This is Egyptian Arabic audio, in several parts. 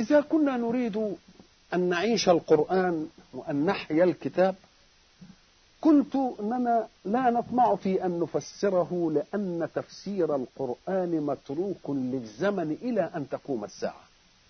إذا كنا نريد أن نعيش القرآن وأن نحيا الكتاب قلت أننا لا نطمع في أن نفسره لأن تفسير القرآن متروك للزمن إلى أن تقوم الساعة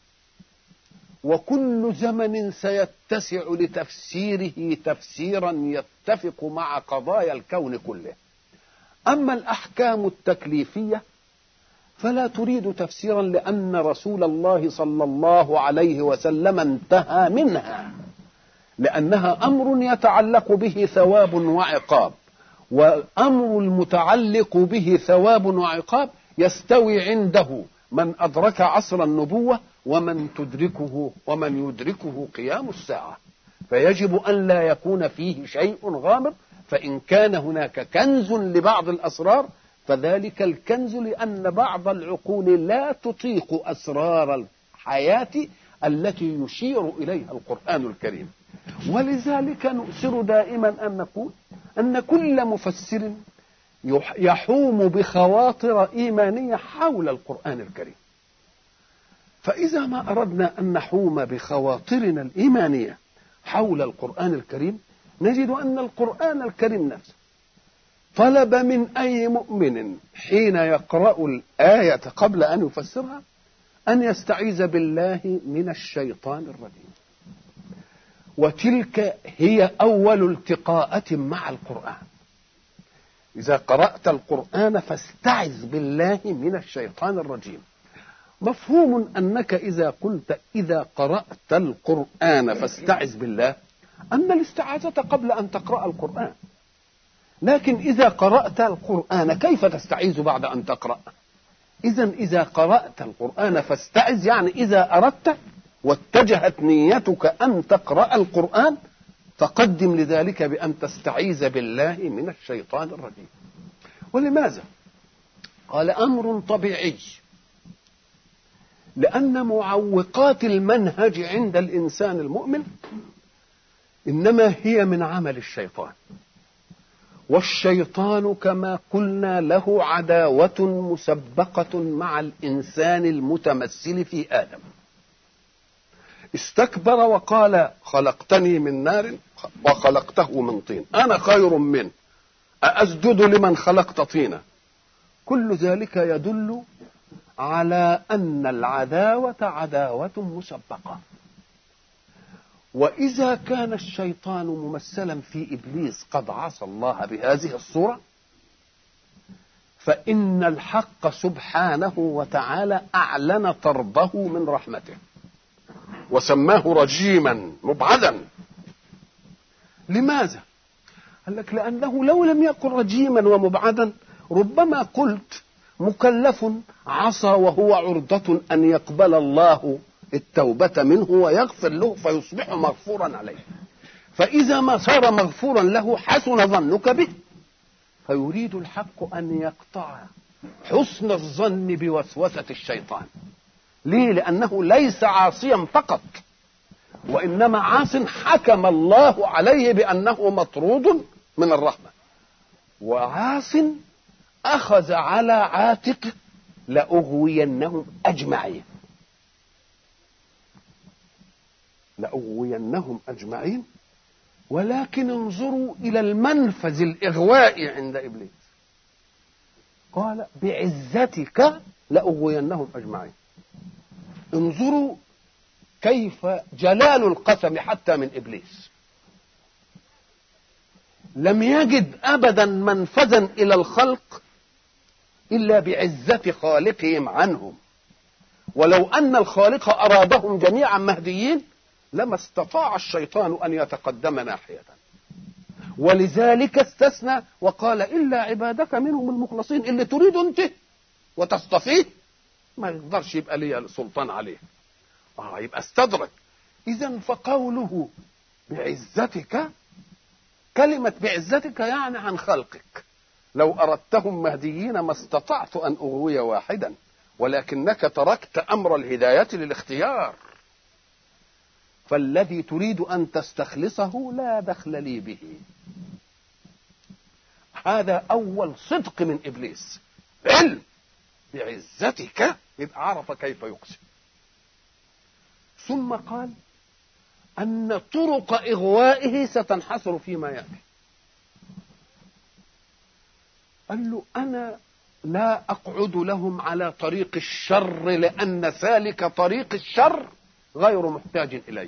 وكل زمن سيتسع لتفسيره تفسيرا يتفق مع قضايا الكون كله أما الأحكام التكليفية فلا تريد تفسيرا لأن رسول الله صلى الله عليه وسلم انتهى منها لأنها أمر يتعلق به ثواب وعقاب والأمر المتعلق به ثواب وعقاب يستوي عنده من أدرك عصر النبوة ومن تدركه ومن يدركه قيام الساعة فيجب أن لا يكون فيه شيء غامض فإن كان هناك كنز لبعض الأسرار فذلك الكنز لأن بعض العقول لا تطيق أسرار الحياة التي يشير إليها القرآن الكريم ولذلك نؤسر دائما أن نقول أن كل مفسر يحوم بخواطر إيمانية حول القرآن الكريم فإذا ما أردنا أن نحوم بخواطرنا الإيمانية حول القرآن الكريم نجد أن القرآن الكريم نفسه طلب من أي مؤمن حين يقرأ الآية قبل أن يفسرها أن يستعيذ بالله من الشيطان الرجيم وتلك هي أول التقاءة مع القرآن إذا قرأت القرآن فاستعذ بالله من الشيطان الرجيم مفهوم أنك إذا قلت إذا قرأت القرآن فاستعذ بالله أن الاستعاذة قبل أن تقرأ القرآن لكن إذا قرأت القرآن كيف تستعيذ بعد أن تقرأ إذا إذا قرأت القرآن فاستعذ يعني إذا أردت واتجهت نيتك أن تقرأ القرآن فقدم لذلك بأن تستعيذ بالله من الشيطان الرجيم ولماذا قال أمر طبيعي لأن معوقات المنهج عند الإنسان المؤمن إنما هي من عمل الشيطان والشيطان كما قلنا له عداوة مسبقة مع الإنسان المتمثل في آدم استكبر وقال خلقتني من نار وخلقته من طين أنا خير منه أأسجد لمن خلقت طينا كل ذلك يدل على أن العداوة عداوة مسبقة وإذا كان الشيطان ممثلا في إبليس قد عصى الله بهذه الصورة فإن الحق سبحانه وتعالى أعلن طرده من رحمته وسماه رجيما مبعدا لماذا؟ قال لك لأنه لو لم يكن رجيما ومبعدا ربما قلت مكلف عصى وهو عرضة أن يقبل الله التوبة منه ويغفر له فيصبح مغفورا عليه فإذا ما صار مغفورا له حسن ظنك به فيريد الحق أن يقطع حسن الظن بوسوسة الشيطان ليه لأنه ليس عاصيا فقط وإنما عاص حكم الله عليه بأنه مطرود من الرحمة وعاص أخذ على عاتقه لأغوينهم أجمعين لأغوينهم أجمعين ولكن انظروا إلى المنفذ الإغواء عند إبليس قال بعزتك لأغوينهم أجمعين انظروا كيف جلال القسم حتى من إبليس لم يجد أبدا منفذا إلى الخلق إلا بعزة خالقهم عنهم ولو أن الخالق أرادهم جميعا مهديين لما استطاع الشيطان أن يتقدم ناحية ولذلك استثنى وقال إلا عبادك منهم المخلصين اللي تريد أنت وتصطفيه ما يقدرش يبقى لي سلطان عليه اه يبقى استدرك اذا فقوله بعزتك كلمة بعزتك يعني عن خلقك لو أردتهم مهديين ما استطعت أن أغوي واحدا ولكنك تركت أمر الهداية للاختيار فالذي تريد أن تستخلصه لا دخل لي به هذا أول صدق من إبليس علم بعزتك يبقى عرف كيف يقسم ثم قال أن طرق إغوائه ستنحصر فيما يأتي قال له أنا لا أقعد لهم على طريق الشر لأن سالك طريق الشر غير محتاج إلي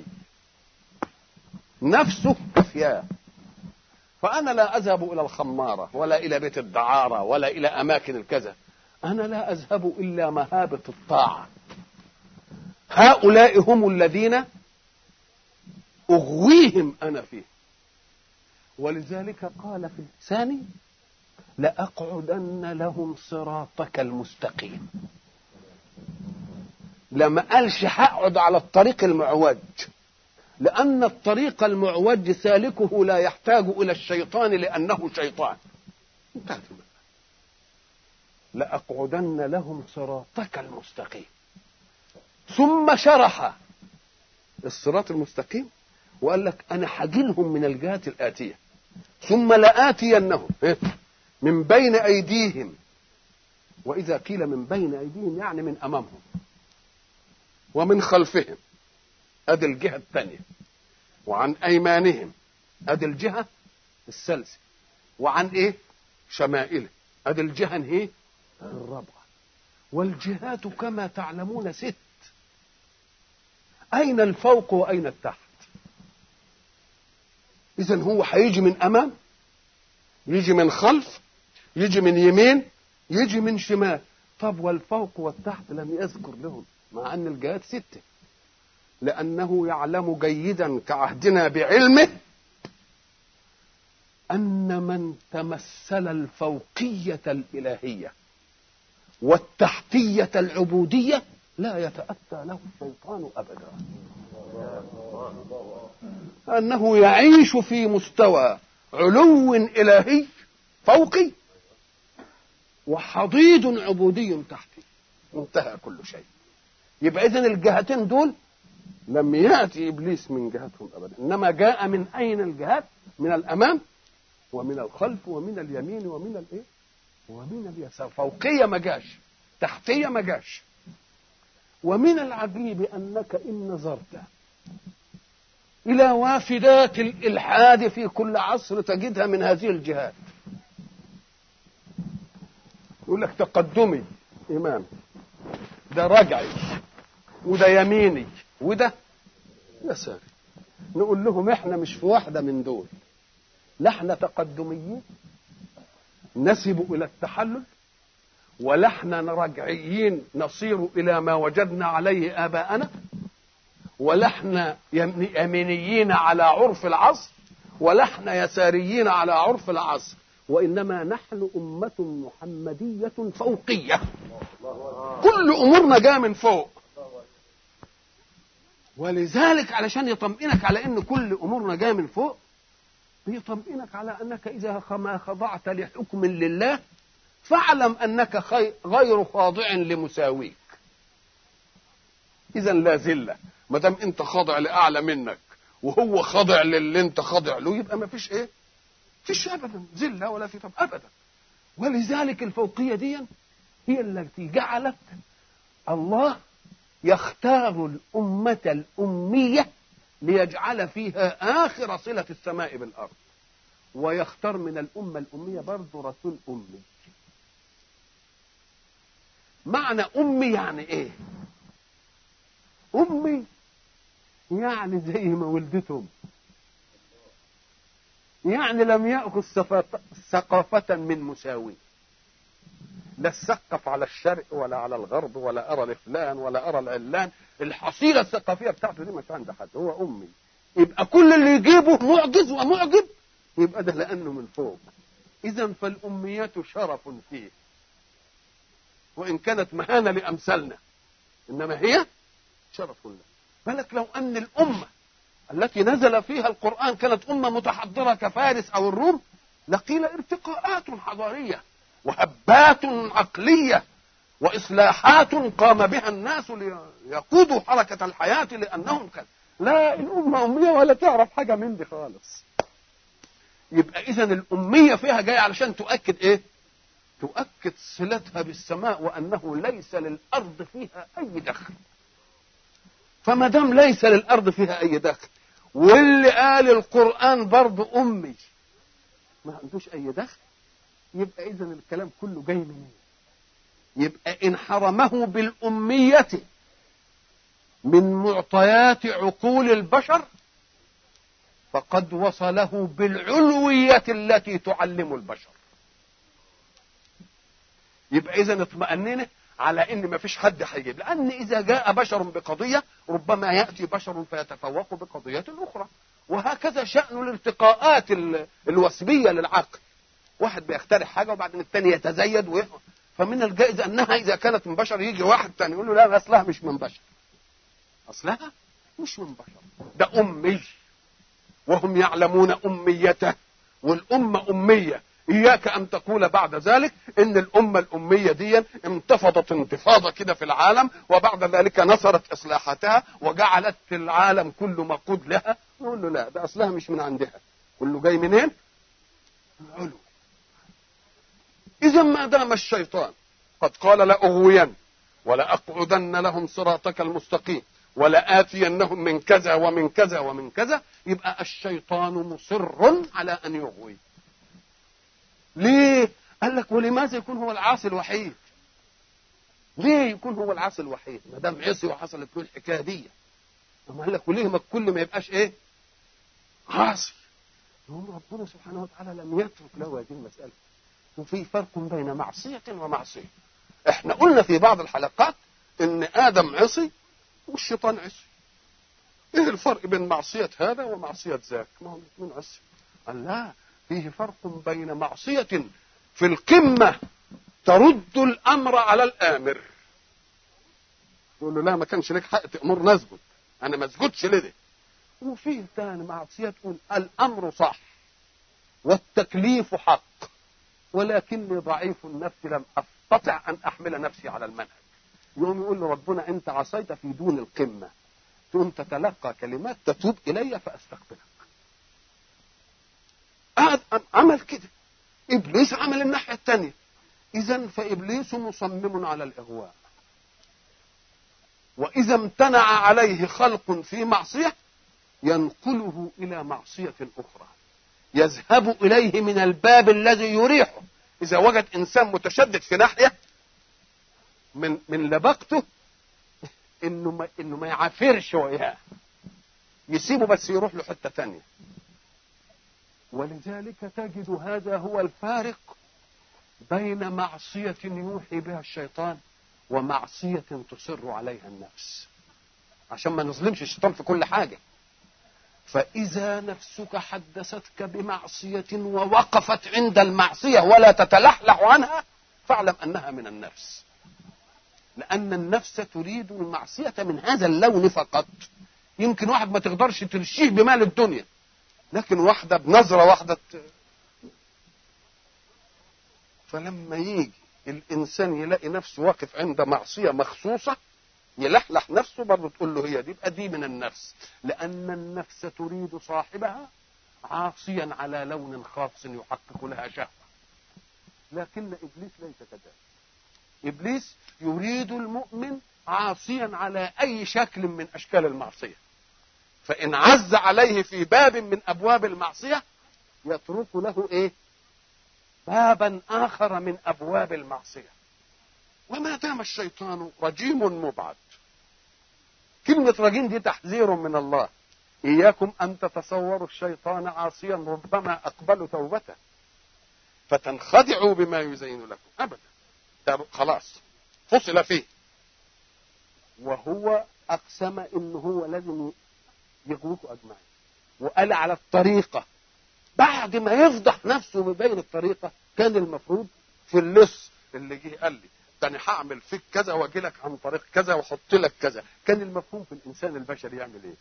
نفسه كفياه فأنا لا أذهب إلى الخمارة ولا إلى بيت الدعارة ولا إلى أماكن الكذا أنا لا أذهب إلا مهابة الطاعة هؤلاء هم الذين أغويهم أنا فيه ولذلك قال في الثاني لأقعدن لهم صراطك المستقيم لما قالش هقعد على الطريق المعوج لأن الطريق المعوج سالكه لا يحتاج إلى الشيطان لأنه شيطان انتهت لأقعدن لهم صراطك المستقيم ثم شرح الصراط المستقيم وقال لك أنا حجلهم من الجهات الآتية ثم لآتينهم من بين أيديهم وإذا قيل من بين أيديهم يعني من أمامهم ومن خلفهم أدي الجهة الثانية وعن أيمانهم أدي الجهة الثالثة وعن إيه شمائله أدي الجهة إيه الرابعة والجهات كما تعلمون ست أين الفوق وأين التحت إذا هو هيجي من أمام يجي من خلف يجي من يمين يجي من شمال طب والفوق والتحت لم يذكر لهم مع أن الجهات ستة لأنه يعلم جيدا كعهدنا بعلمه أن من تمثل الفوقية الإلهية والتحتية العبودية لا يتأتى له الشيطان أبدا أنه يعيش في مستوى علو إلهي فوقي وحضيض عبودي تحتي انتهى كل شيء يبقى إذن الجهتين دول لم يأتي إبليس من جهتهم أبدا إنما جاء من أين الجهات من الأمام ومن الخلف ومن اليمين ومن الإيه ومن اليسار فوقية ما جاش تحتية ما جاش ومن العجيب أنك إن نظرت إلى وافدات الإلحاد في كل عصر تجدها من هذه الجهات يقول لك تقدمي إمام ده رجعي وده يميني وده يساري نقول لهم احنا مش في واحدة من دول لا احنا تقدميين نسب إلى التحلل ولا احنا رجعيين نصير إلى ما وجدنا عليه آباءنا ولا احنا يمينيين على عرف العصر ولا احنا يساريين على عرف العصر وإنما نحن أمة محمدية فوقية كل أمورنا جاء من فوق ولذلك علشان يطمئنك على ان كل امورنا جايه من فوق بيطمئنك على انك اذا ما خضعت لحكم لله فاعلم انك غير خاضع لمساويك اذا لا ذله ما دام انت خاضع لاعلى منك وهو خاضع للي انت خاضع له يبقى ما فيش ايه فيش ابدا ذله ولا في طب ابدا ولذلك الفوقيه دي هي التي جعلت الله يختار الأمة الأمية ليجعل فيها آخر صلة السماء بالأرض ويختار من الأمة الأمية برضه رسول أمي معنى أمي يعني إيه أمي يعني زي ما ولدتهم يعني لم يأخذ ثقافة من مساوي لا تثقف على الشرق ولا على الغرب ولا ارى لفلان ولا ارى العلان الحصيله الثقافيه بتاعته دي مش عند حد هو امي يبقى كل اللي يجيبه معجز ومعجب يبقى ده لانه من فوق اذا فالاميات شرف فيه وان كانت مهانه لامثالنا انما هي شرف له بالك لو ان الامه التي نزل فيها القران كانت امه متحضره كفارس او الروم لقيل ارتقاءات حضاريه وهبات عقلية وإصلاحات قام بها الناس ليقودوا حركة الحياة لأنهم كان لا الأمة أمية ولا تعرف حاجة من دي خالص يبقى إذا الأمية فيها جاية علشان تؤكد إيه؟ تؤكد صلتها بالسماء وأنه ليس للأرض فيها أي دخل فما دام ليس للارض فيها اي دخل واللي قال القران برضه امي ما عندوش اي دخل يبقى اذا الكلام كله جاي منين يبقى ان حرمه بالاميه من معطيات عقول البشر فقد وصله بالعلويه التي تعلم البشر يبقى اذا اطمأننا على ان ما فيش حد هيجيب لان اذا جاء بشر بقضيه ربما ياتي بشر فيتفوق بقضيه اخرى وهكذا شان الارتقاءات الوسبيه للعقل واحد بيخترع حاجه وبعدين الثاني يتزيد ويه... فمن الجائز انها اذا كانت من بشر يجي واحد ثاني يقول له لا اصلها مش من بشر اصلها مش من بشر ده امي وهم يعلمون اميته والامه اميه إياك أن تقول بعد ذلك إن الأمة الأمية دي انتفضت انتفاضة كده في العالم وبعد ذلك نصرت إصلاحاتها وجعلت العالم كله مقود لها نقول له لا ده أصلها مش من عندها كله جاي منين؟ من علو إذا ما دام الشيطان قد قال لأغوين ولأقعدن لهم صراطك المستقيم ولآتينهم من كذا ومن كذا ومن كذا يبقى الشيطان مصر على أن يغوي ليه؟ قال لك ولماذا يكون هو العاصي الوحيد؟ ليه يكون هو العاصي الوحيد؟ ما دام عصي وحصلت له الحكايه دي. طب قال لك وليه ما الكل ما يبقاش ايه؟ عاصي. يقول ربنا سبحانه وتعالى لم يترك له هذه المساله. وفي فرق بين معصيه ومعصيه. احنا قلنا في بعض الحلقات ان ادم عصي والشيطان عصي. ايه الفرق بين معصيه هذا ومعصيه ذاك؟ ما هم الاثنين عصي. قال لا فيه فرق بين معصية في القمة ترد الأمر على الآمر يقول له لا ما كانش لك حق تأمر نسجد أنا ما اسجدش لده وفيه تاني معصية تقول الأمر صح والتكليف حق ولكني ضعيف النفس لم أستطع أن أحمل نفسي على المنهج يقوم يقول له ربنا أنت عصيت في دون القمة تقوم تتلقى كلمات تتوب إلي فأستغفرك عمل كده ابليس عمل الناحيه الثانيه اذا فابليس مصمم على الاغواء واذا امتنع عليه خلق في معصيه ينقله الى معصيه اخرى يذهب اليه من الباب الذي يريحه اذا وجد انسان متشدد في ناحيه من من لبقته انه ما انه ما يعافرش وياه يسيبه بس يروح له حته ثانيه ولذلك تجد هذا هو الفارق بين معصية يوحي بها الشيطان ومعصية تصر عليها النفس عشان ما نظلمش الشيطان في كل حاجة فإذا نفسك حدثتك بمعصية ووقفت عند المعصية ولا تتلحلح عنها فاعلم أنها من النفس لأن النفس تريد المعصية من هذا اللون فقط يمكن واحد ما تقدرش ترشيه بمال الدنيا لكن واحدة بنظرة واحدة فلما يجي الإنسان يلاقي نفسه واقف عند معصية مخصوصة يلحلح نفسه برضه تقول له هي دي يبقى دي من النفس لأن النفس تريد صاحبها عاصيا على لون خاص يحقق لها شهوة لكن إبليس ليس كذلك إبليس يريد المؤمن عاصيا على أي شكل من أشكال المعصية فإن عز عليه في باب من أبواب المعصية يترك له إيه بابا آخر من أبواب المعصية وما دام الشيطان رجيم مبعد كلمة رجيم دي تحذير من الله إياكم أن تتصوروا الشيطان عاصيا ربما أقبل توبته فتنخدعوا بما يزين لكم أبدا ده خلاص فصل فيه وهو أقسم إن هو لازم يغويكوا أجمعين وقال على الطريقة بعد ما يفضح نفسه بين الطريقة كان المفروض في اللص اللي جه قال لي ده انا هعمل فيك كذا واجي لك عن طريق كذا واحط لك كذا كان المفهوم في الانسان البشري يعمل ايه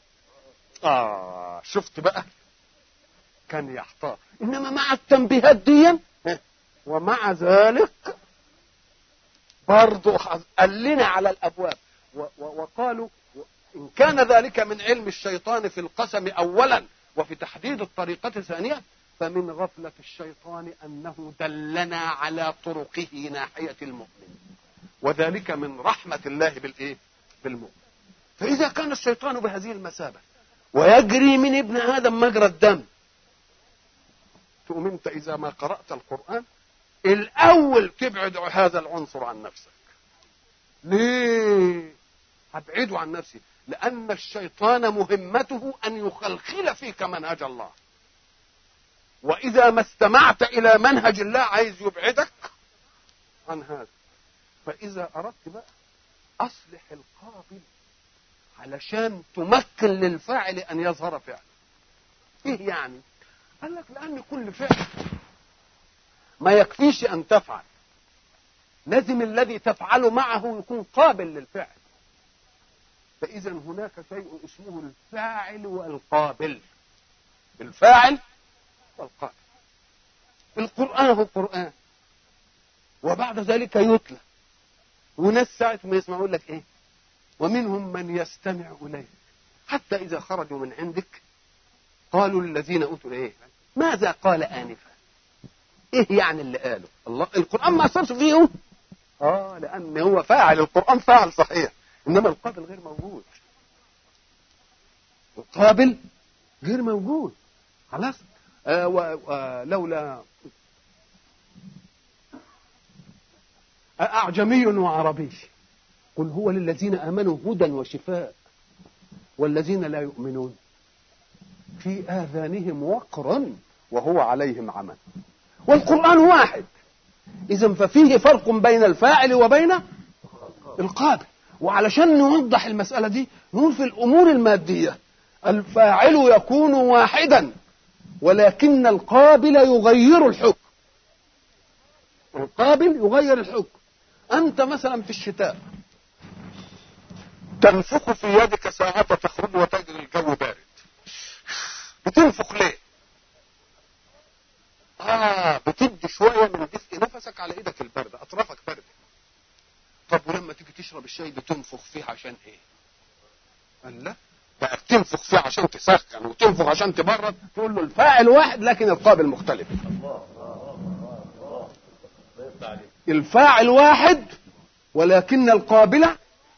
اه شفت بقى كان يحتار انما مع التنبيهات دي ومع ذلك برضه قال لنا على الابواب وقالوا ان كان ذلك من علم الشيطان في القسم اولا وفي تحديد الطريقه ثانيه فمن غفلة الشيطان أنه دلنا على طرقه ناحية المؤمن وذلك من رحمة الله بالإيه؟ بالمؤمن فإذا كان الشيطان بهذه المثابة ويجري من ابن آدم مجرى الدم تقوم أنت إذا ما قرأت القرآن الأول تبعد هذا العنصر عن نفسك ليه؟ هبعده عن نفسي لأن الشيطان مهمته أن يخلخل فيك منهج الله وإذا ما استمعت إلى منهج الله عايز يبعدك عن هذا فإذا أردت بقى أصلح القابل علشان تمكن للفاعل أن يظهر فعلا إيه يعني؟ قال لك لأن كل فعل ما يكفيش أن تفعل لازم الذي تفعل معه يكون قابل للفعل فإذا هناك شيء اسمه الفاعل والقابل الفاعل والقابل القرآن هو القرآن وبعد ذلك يتلى وناس ساعة ما يسمعون لك ايه ومنهم من يستمع إليك حتى إذا خرجوا من عندك قالوا للذين أوتوا ايه ماذا قال آنفا ايه يعني اللي قاله الله القرآن ما أثرش فيهم اه لأن هو فاعل القرآن فاعل صحيح إنما القابل غير موجود القابل غير موجود خلاص آه ولولا أعجمي وعربي قل هو للذين آمنوا هدى وشفاء والذين لا يؤمنون في آذانهم وقرا وهو عليهم عمى والقرآن واحد إذا ففيه فرق بين الفاعل وبين القابل وعلشان نوضح المسألة دي نقول في الأمور المادية الفاعل يكون واحدا ولكن القابل يغير الحكم القابل يغير الحكم أنت مثلا في الشتاء تنفخ في يدك ساعة تخرج وتجد الجو بارد بتنفخ ليه؟ آه بتدي شوية من دفء نفسك على إيدك الباردة أطرافك باردة طب ولما تيجي تشرب الشاي بتنفخ فيه عشان إيه؟ قال لا بقى بتنفخ فيه عشان تسخن وتنفخ عشان تبرد تقول له الفاعل واحد لكن القابل مختلف الفاعل واحد ولكن القابل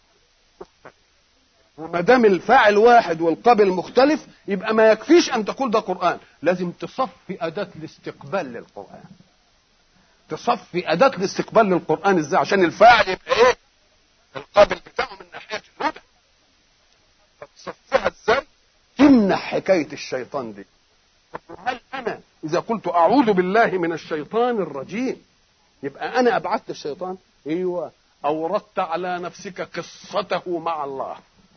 وما دام الفاعل واحد والقابل مختلف يبقى ما يكفيش ان تقول ده قران لازم تصفي اداه الاستقبال للقران تصفي اداه الاستقبال للقران ازاي عشان الفاعل يبقى ايه القابل بتاعه من ناحيه الهدى فتصفيها ازاي تمنع حكايه الشيطان دي هل انا اذا قلت اعوذ بالله من الشيطان الرجيم يبقى انا ابعدت الشيطان ايوه اوردت على نفسك قصته مع الله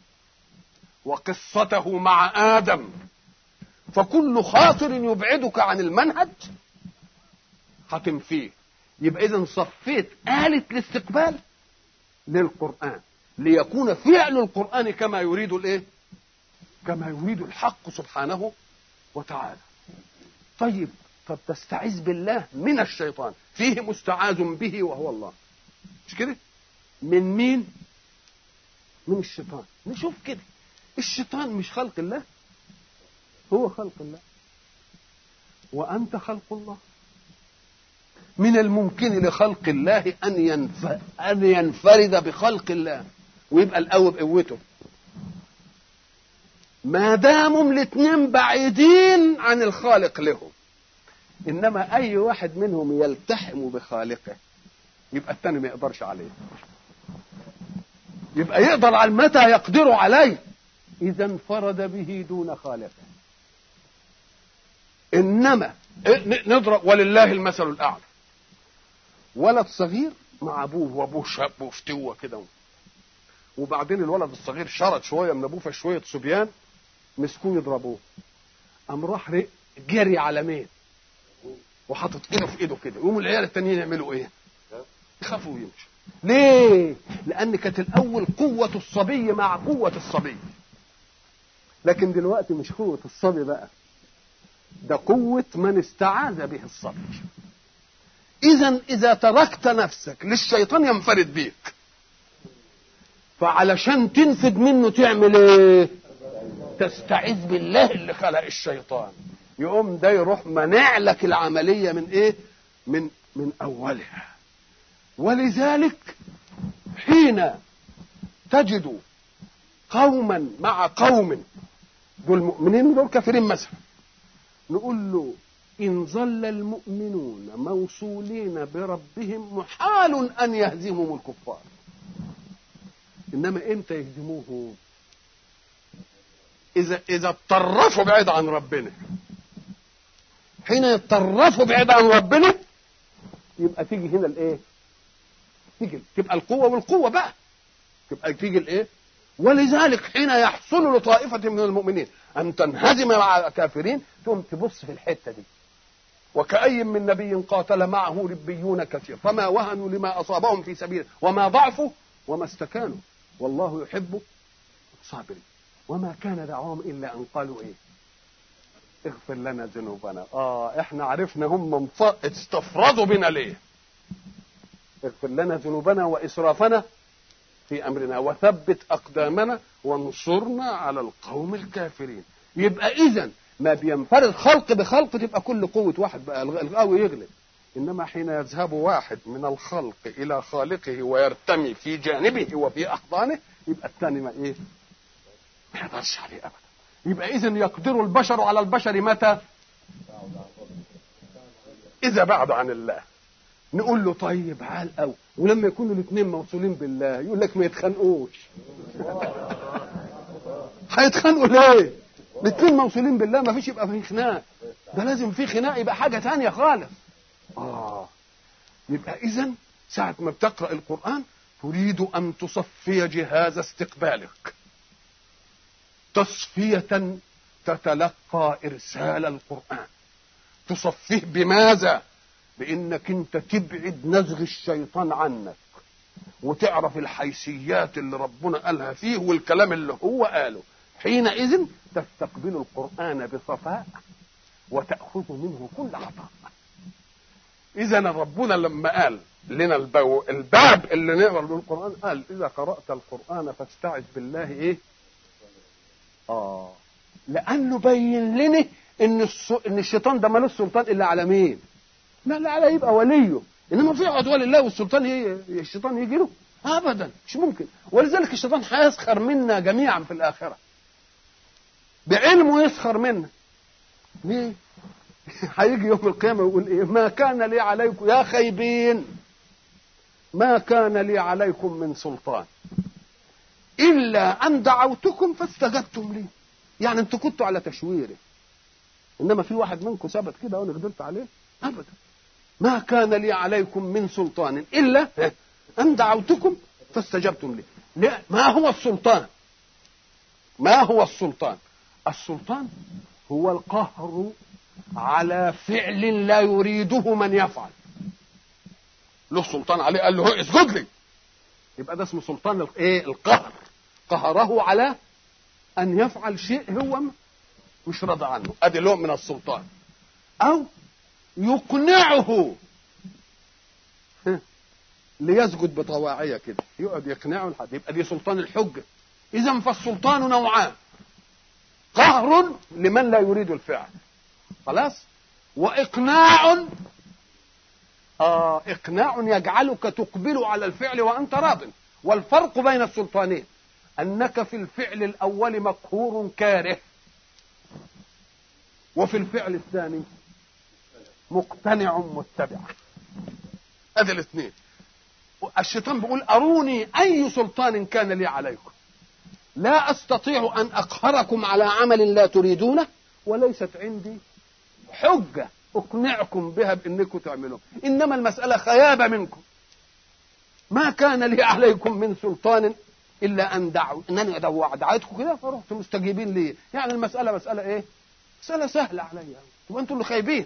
وقصته مع ادم فكل خاطر يبعدك عن المنهج هتنفيه يبقى اذا صفيت آلة الاستقبال للقرآن ليكون فعل القرآن كما يريد الايه كما يريد الحق سبحانه وتعالى طيب طب تستعيذ بالله من الشيطان فيه مستعاذ به وهو الله مش كده من مين من الشيطان نشوف كده الشيطان مش خلق الله هو خلق الله وأنت خلق الله من الممكن لخلق الله أن ينف... أن ينفرد بخلق الله ويبقى الأول بقوته ما داموا الاثنين بعيدين عن الخالق لهم انما اي واحد منهم يلتحم بخالقه يبقى الثاني ما يقدرش عليه يبقى يقدر على متى يقدر عليه اذا انفرد به دون خالقه انما نضرب ولله المثل الاعلى ولد صغير مع ابوه وابوه شاب وفتوه كده وبعدين الولد الصغير شرد شويه من ابوه فشويه صبيان مسكوه يضربوه قام راح جري على مين وحاطط ايده في ايده كده يقوموا العيال التانيين يعملوا ايه يخافوا ويمشوا ليه لان كانت الاول قوه الصبي مع قوه الصبي لكن دلوقتي مش قوه الصبي بقى ده قوه من استعاذ به الصبي اذا اذا تركت نفسك للشيطان ينفرد بيك فعلشان تنفد منه تعمل ايه تستعيذ بالله اللي خلق الشيطان يقوم ده يروح منع لك العملية من ايه من من اولها ولذلك حين تجد قوما مع قوم دول مؤمنين ودول كافرين مثلا نقول له إن ظل المؤمنون موصولين بربهم محال أن يهزمهم الكفار إنما إمتى يهزموه إذا إذا اتطرفوا بعيد عن ربنا حين يتطرفوا بعيد عن ربنا يبقى تيجي هنا الإيه؟ تيجي تبقى القوة والقوة بقى تبقى تيجي الإيه؟ ولذلك حين يحصل لطائفة من المؤمنين أن تنهزم مع الكافرين تقوم تبص في الحتة دي وكأي من نبي قاتل معه ربيون كثير فما وهنوا لما أصابهم في سبيله وما ضعفوا وما استكانوا والله يحب الصابرين وما كان دعواهم إلا أن قالوا إيه اغفر لنا ذنوبنا آه إحنا عرفنا هم استفرضوا بنا ليه اغفر لنا ذنوبنا وإسرافنا في أمرنا وثبت أقدامنا وانصرنا على القوم الكافرين يبقى إذا ما بينفرد خلق بخلق تبقى كل قوة واحد بقى القوي يغلب إنما حين يذهب واحد من الخلق إلى خالقه ويرتمي في جانبه وفي أحضانه يبقى الثاني ما إيه؟ ما يقدرش عليه أبدا يبقى إذا يقدر البشر على البشر متى؟ إذا بعد عن الله نقول له طيب عال قوي ولما يكونوا الاثنين موصولين بالله يقول لك ما يتخانقوش هيتخانقوا ليه؟ الاثنين موصولين بالله ما فيش يبقى في خناق ده لازم في خناق يبقى حاجه ثانيه خالص اه يبقى اذا ساعه ما بتقرا القران تريد ان تصفي جهاز استقبالك تصفيه تتلقى ارسال القران تصفيه بماذا بانك انت تبعد نزغ الشيطان عنك وتعرف الحيثيات اللي ربنا قالها فيه والكلام اللي هو قاله حينئذ تستقبل القرآن بصفاء وتأخذ منه كل عطاء إذا ربنا لما قال لنا البو الباب اللي نقرا له القرآن قال إذا قرأت القرآن فاستعذ بالله إيه؟ آه لأنه بين لنا إن الس... إن الشيطان ده ملوش سلطان إلا على مين؟ لا لا على يبقى وليه إنما في عدوان الله والسلطان ي... الشيطان يجي له أبدا مش ممكن ولذلك الشيطان هيسخر منا جميعا في الآخرة بعلمه يسخر منا ليه هيجي يوم القيامة ويقول إيه ما كان لي عليكم يا خيبين ما كان لي عليكم من سلطان إلا أن دعوتكم فاستجبتم لي يعني أنتوا كنتوا على تشويري إنما في واحد منكم ثبت كده وأنا قدرت عليه أبدا ما كان لي عليكم من سلطان إلا أن دعوتكم فاستجبتم لي لا ما هو السلطان ما هو السلطان السلطان هو القهر على فعل لا يريده من يفعل له سلطان عليه قال له اسجد لي يبقى ده اسمه سلطان الايه القهر قهره على ان يفعل شيء هو مش راضي عنه ادي نوع من السلطان او يقنعه ليسجد بطواعيه كده يقعد يقنعه لحد يبقى دي سلطان الحجه اذا فالسلطان نوعان قهر لمن لا يريد الفعل خلاص واقناع آه اقناع يجعلك تقبل على الفعل وانت راض والفرق بين السلطانين انك في الفعل الاول مقهور كاره وفي الفعل الثاني مقتنع متبع هذا الاثنين الشيطان بيقول اروني اي سلطان كان لي عليكم لا استطيع ان اقهركم على عمل لا تريدونه وليست عندي حجه اقنعكم بها بانكم تعملوه انما المساله خيابه منكم ما كان لي عليكم من سلطان الا ان دعوا انني دعيتكم كده فرحتم مستجيبين لي يعني المساله مساله ايه مساله سهله عليا تبقى انتم اللي خايبين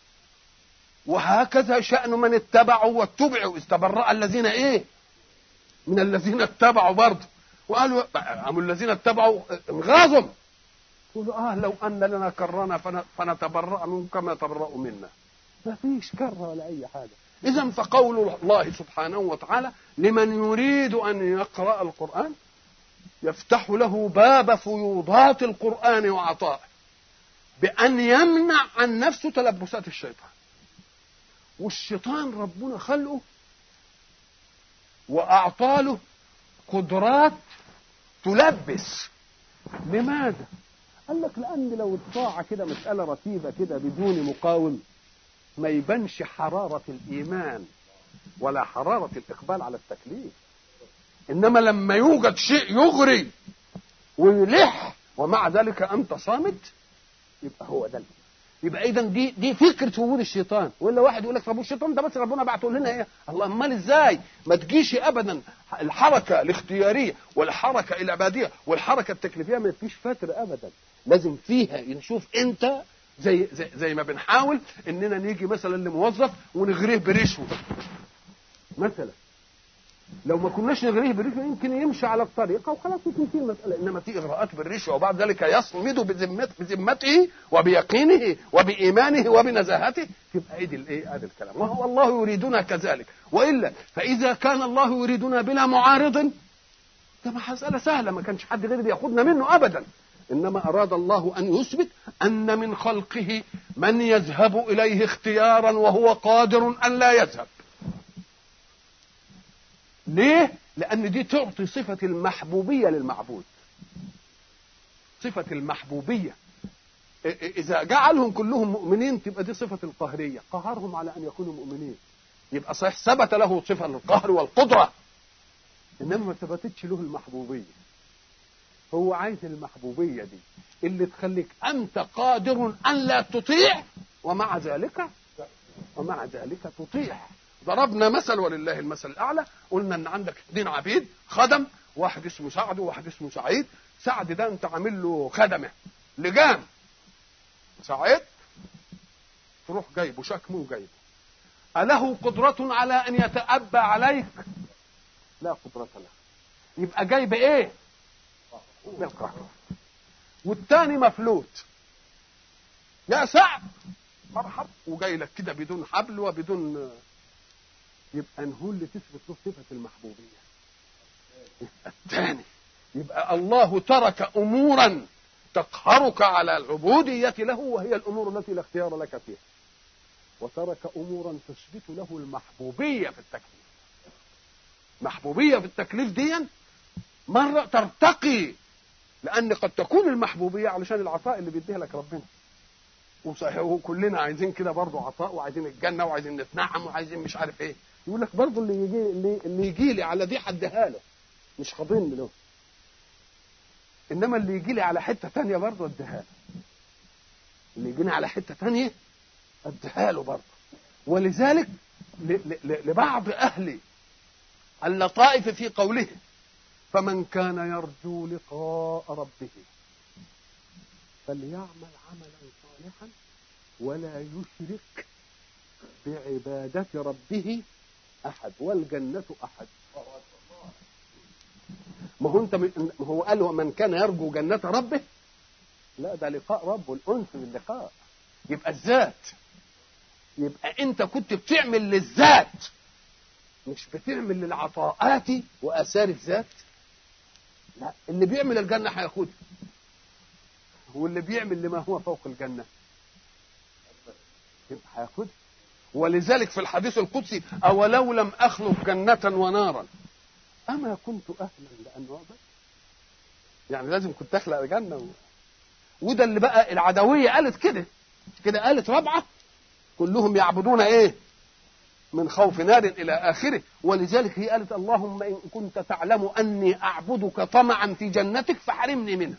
وهكذا شأن من اتبعوا واتبعوا استبرأ الذين ايه من الذين اتبعوا برضه وقالوا أم الذين اتبعوا انغاظوا يقولوا اه لو ان لنا كرنا فنتبرأ منهم كما تبرأوا منا ما فيش كره ولا اي حاجه اذا فقول الله سبحانه وتعالى لمن يريد ان يقرا القران يفتح له باب فيوضات القران وعطائه بان يمنع عن نفسه تلبسات الشيطان والشيطان ربنا خلقه واعطى له قدرات تلبس لماذا قال لك لان لو الطاعه كده مساله رتيبه كده بدون مقاوم ما يبانش حراره الايمان ولا حراره الاقبال على التكليف انما لما يوجد شيء يغري ويلح ومع ذلك انت صامت يبقى هو ده يبقى اذا دي دي فكره وجود الشيطان ولا واحد يقول لك طب الشيطان ده بس ربنا بعته لنا ايه الله امال ازاي ما تجيش ابدا الحركه الاختياريه والحركه العباديه والحركه التكليفيه ما تجيش فتره ابدا لازم فيها نشوف انت زي زي, زي ما بنحاول اننا نيجي مثلا لموظف ونغريه برشوه مثلا لو ما كناش نغريه بالرشوه يمكن يمشي على الطريقه وخلاص وتنتهي المساله انما في اغراءات بالرشوه وبعد ذلك يصمد بذمته بذمته وبيقينه وبايمانه وبنزاهته تبقى ايدي الايه ادي الكلام وهو الله يريدنا كذلك والا فاذا كان الله يريدنا بلا معارض ده مساله سهله ما كانش حد غير ياخذنا منه ابدا انما اراد الله ان يثبت ان من خلقه من يذهب اليه اختيارا وهو قادر ان لا يذهب ليه؟ لأن دي تعطي صفة المحبوبية للمعبود صفة المحبوبية إذا جعلهم كلهم مؤمنين تبقى دي صفة القهرية قهرهم على أن يكونوا مؤمنين يبقى صحيح ثبت له صفة القهر والقدرة إنما ما ثبتتش له المحبوبية هو عايز المحبوبية دي اللي تخليك أنت قادر أن لا تطيع ومع ذلك ومع ذلك تطيع ضربنا مثل ولله المثل الاعلى قلنا ان عندك اثنين عبيد خدم واحد اسمه سعد وواحد اسمه سعيد سعد ده انت عامل له خدمه لجام سعيد تروح جايبه شكمه وجايبه أله قدرة على أن يتأبى عليك؟ لا قدرة له يبقى جايب إيه؟ بالقهر والتاني مفلوت يا سعد مرحب وجاي لك كده بدون حبل وبدون يبقى نهو اللي تثبت له صفة المحبوبية الثاني يبقى الله ترك أمورا تقهرك على العبودية له وهي الأمور التي لا اختيار لك فيها وترك أمورا تثبت له المحبوبية في التكليف محبوبية في التكليف دي مرة ترتقي لأن قد تكون المحبوبية علشان العطاء اللي بيديها لك ربنا وصحيح وكلنا عايزين كده برضه عطاء وعايزين الجنة وعايزين نتنعم وعايزين مش عارف ايه يقول لك برضه اللي يجي اللي, اللي يجي لي على دي حدها له مش خاضين له انما اللي يجي لي على حته ثانيه برضه اديها له اللي يجيني على حته ثانيه اديها له برضه ولذلك لبعض اهل اللطائف في قوله فمن كان يرجو لقاء ربه فليعمل عملا صالحا ولا يشرك بعبادة ربه أحد والجنة أحد ما هو انت ما هو قال ومن كان يرجو جنة ربه لا ده لقاء ربه الأنس باللقاء يبقى الذات يبقى انت كنت بتعمل للذات مش بتعمل للعطاءات وآثار الذات لا اللي بيعمل الجنة هياخدها واللي بيعمل لما هو فوق الجنة يبقى هياخدها ولذلك في الحديث القدسي أولو لم أخلق جنة ونارا أما كنت أهلا لأن أعبد يعني لازم كنت أخلق جنة و... وده اللي بقى العدوية قالت كده كده قالت رابعة كلهم يعبدون إيه من خوف نار إلى آخره ولذلك هي قالت اللهم إن كنت تعلم أني أعبدك طمعا في جنتك فحرمني منها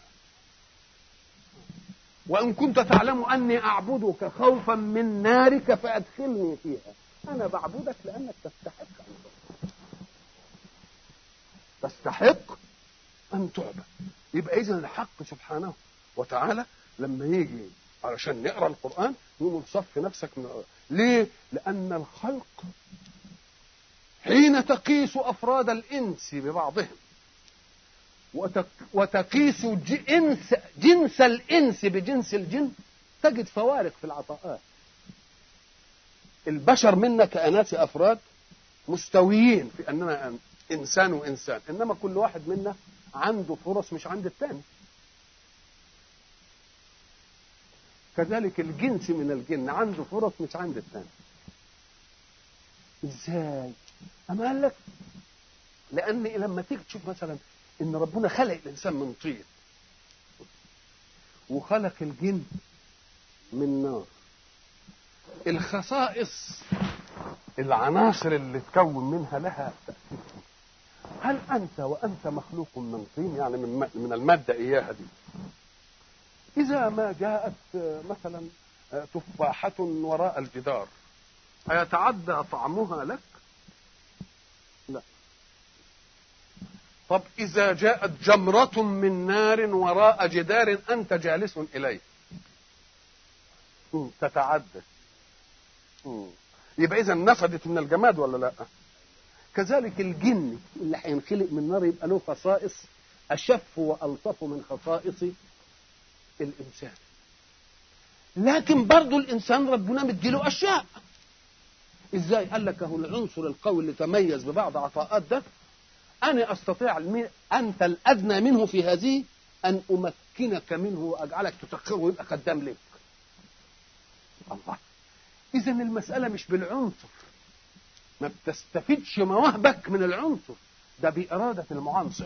وإن كنت تعلم أني أعبدك خوفا من نارك فأدخلني فيها أنا بعبدك لأنك تستحق أن تستحق أن تعبد يبقى إذا الحق سبحانه وتعالى لما يجي علشان نقرا القرآن يقول صف نفسك من ليه؟ لأن الخلق حين تقيس أفراد الإنس ببعضهم وتقيس جنس, جنس الإنس بجنس الجن تجد فوارق في العطاءات البشر منا كأناس أفراد مستويين في أننا إنسان وإنسان إنما كل واحد منا عنده فرص مش عند الثاني كذلك الجنس من الجن عنده فرص مش عند الثاني ازاي اما قال لك لان لما تيجي تشوف مثلا ان ربنا خلق الانسان من طين وخلق الجن من نار الخصائص العناصر اللي تكون منها لها تأثير هل أنت وأنت مخلوق من طين يعني من من المادة إياها دي إذا ما جاءت مثلا تفاحة وراء الجدار أيتعدى طعمها لك؟ لا طب إذا جاءت جمرة من نار وراء جدار أنت جالس إليه تتعدى يبقى إذا نفدت من الجماد ولا لا؟ كذلك الجن اللي هينخلق من نار يبقى له خصائص أشف وألطف من خصائص الإنسان لكن برضه الإنسان ربنا مديله أشياء إزاي قال لك أهو العنصر القوي اللي تميز ببعض عطاءات ده أنا أستطيع أنت الأدنى منه في هذه أن أمكنك منه وأجعلك تسخره ويبقى خدام لك الله إذا المسألة مش بالعنصر ما بتستفيدش مواهبك من العنصر ده بإرادة المعنصر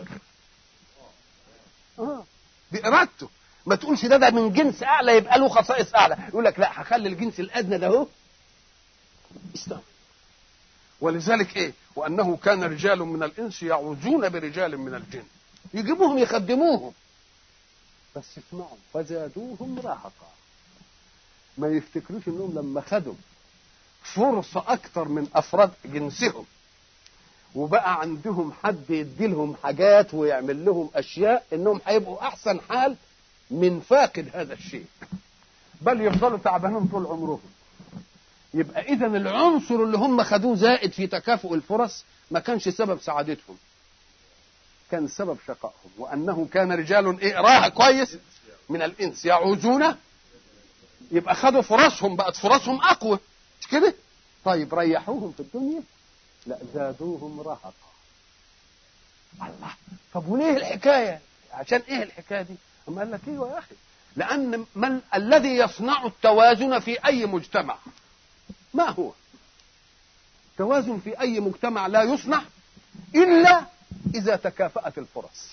اه بإرادته ما تقولش ده ده من جنس أعلى يبقى له خصائص أعلى يقول لك لا هخلي الجنس الأدنى ده هو استوى ولذلك إيه وأنه كان رجال من الإنس يعوزون برجال من الجن يجيبوهم يخدموهم بس اسمعوا فزادوهم رهقا ما يفتكروش انهم لما خدوا فرصة أكثر من أفراد جنسهم وبقى عندهم حد يدي لهم حاجات ويعمل لهم أشياء إنهم هيبقوا أحسن حال من فاقد هذا الشيء بل يفضلوا تعبانين طول عمرهم يبقى إذا العنصر اللي هم خدوه زائد في تكافؤ الفرص ما كانش سبب سعادتهم كان سبب شقائهم وأنه كان رجال إيه راها كويس من الإنس يعوزون يبقى خدوا فرصهم بقت فرصهم أقوى مش كده طيب ريحوهم في الدنيا لا زادوهم رهقا الله طب وليه الحكايه عشان ايه الحكايه دي اما قال لك ايوه يا اخي لان من الذي يصنع التوازن في اي مجتمع ما هو توازن في اي مجتمع لا يصنع الا اذا تكافات الفرص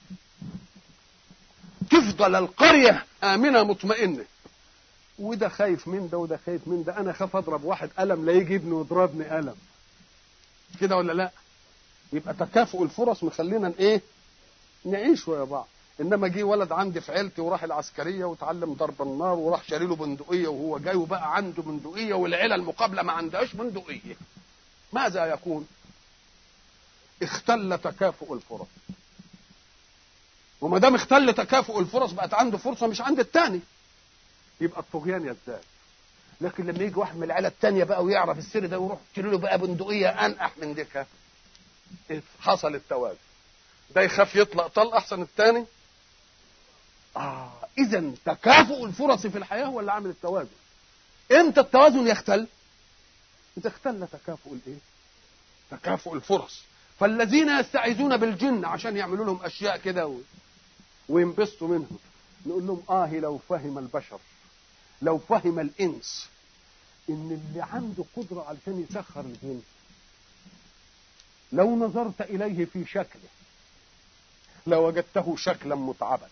تفضل القريه امنه مطمئنه وده خايف من ده وده خايف من ده انا خاف اضرب واحد قلم لا يجي ابني ويضربني قلم كده ولا لا يبقى تكافؤ الفرص مخلينا ايه نعيش ويا بعض انما جه ولد عندي في عيلتي وراح العسكريه وتعلم ضرب النار وراح شاري له بندقيه وهو جاي وبقى عنده بندقيه والعيله المقابله ما عندهاش بندقيه ماذا يكون اختل تكافؤ الفرص وما دام اختل تكافؤ الفرص بقت عنده فرصه مش عند الثاني يبقى الطغيان يزداد لكن لما يجي واحد من العيله الثانيه بقى ويعرف السر ده ويروح يشتري له بقى بندقيه انقح من ديك حصل التوازن ده يخاف يطلق طلق احسن الثاني اه اذا تكافؤ الفرص في الحياه هو اللي عامل التوازن امتى التوازن يختل اذا اختل تكافؤ الايه تكافؤ الفرص فالذين يستعيذون بالجن عشان يعملوا لهم اشياء كده و... وينبسطوا منهم نقول لهم اه لو فهم البشر لو فهم الانس ان اللي عنده قدره علشان يسخر الجن لو نظرت اليه في شكله لوجدته شكلا متعبا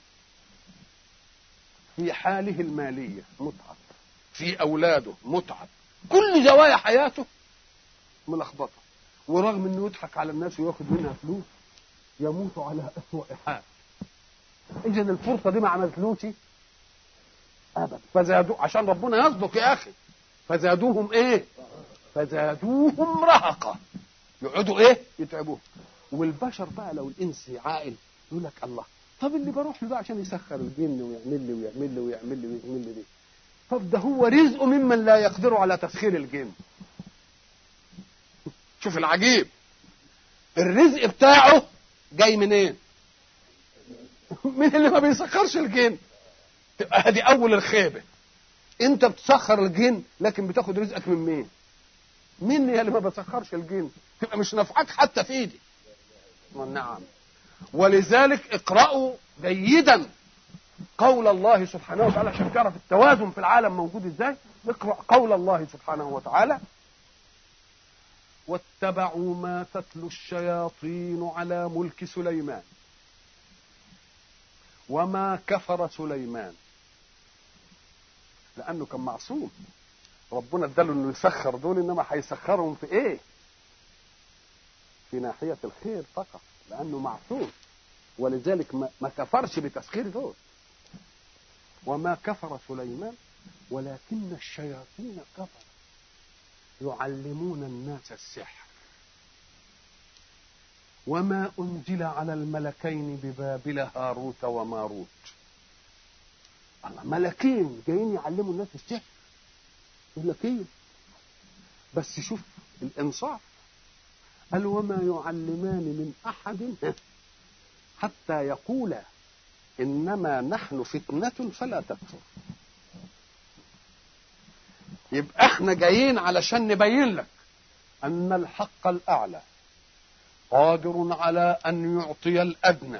في حاله الماليه متعب في اولاده متعب كل زوايا حياته ملخبطه ورغم انه يضحك على الناس وياخد منها فلوس يموت على اسوء حال اذا الفرصه دي ما عملتلوش ابدا فزادوا عشان ربنا يصدق يا اخي فزادوهم ايه فزادوهم رهقا يقعدوا ايه يتعبوهم والبشر بقى لو الانس عاقل يقول لك الله طب اللي بروح له ده عشان يسخر الجن ويعمل لي ويعمل لي ويعمل لي ويعمل لي دي طب ده هو رزق ممن لا يقدر على تسخير الجن شوف العجيب الرزق بتاعه جاي منين من اللي ما بيسخرش الجن تبقى هذه اول الخيبه انت بتسخر الجن لكن بتاخد رزقك من مين مين اللي ما بسخرش الجن تبقى مش نافعك حتى في ايدي نعم ولذلك اقرأوا جيدا قول الله سبحانه وتعالى عشان تعرف التوازن في العالم موجود ازاي اقرأ قول الله سبحانه وتعالى واتبعوا ما تتلو الشياطين على ملك سليمان وما كفر سليمان لانه كان معصوم ربنا اداله انه يسخر دول انما هيسخرهم في ايه في ناحيه الخير فقط لانه معصوم ولذلك ما كفرش بتسخير دول وما كفر سليمان ولكن الشياطين كفروا يعلمون الناس السحر وما أنزل على الملكين ببابل هاروت وماروت الله ملكين جايين يعلموا الناس السحر ملكين بس شوف الإنصاف قال وما يعلمان من أحد حتى يقولا إنما نحن فتنة فلا تكفر يبقى احنا جايين علشان نبين لك أن الحق الأعلى قادر على أن يعطي الأدنى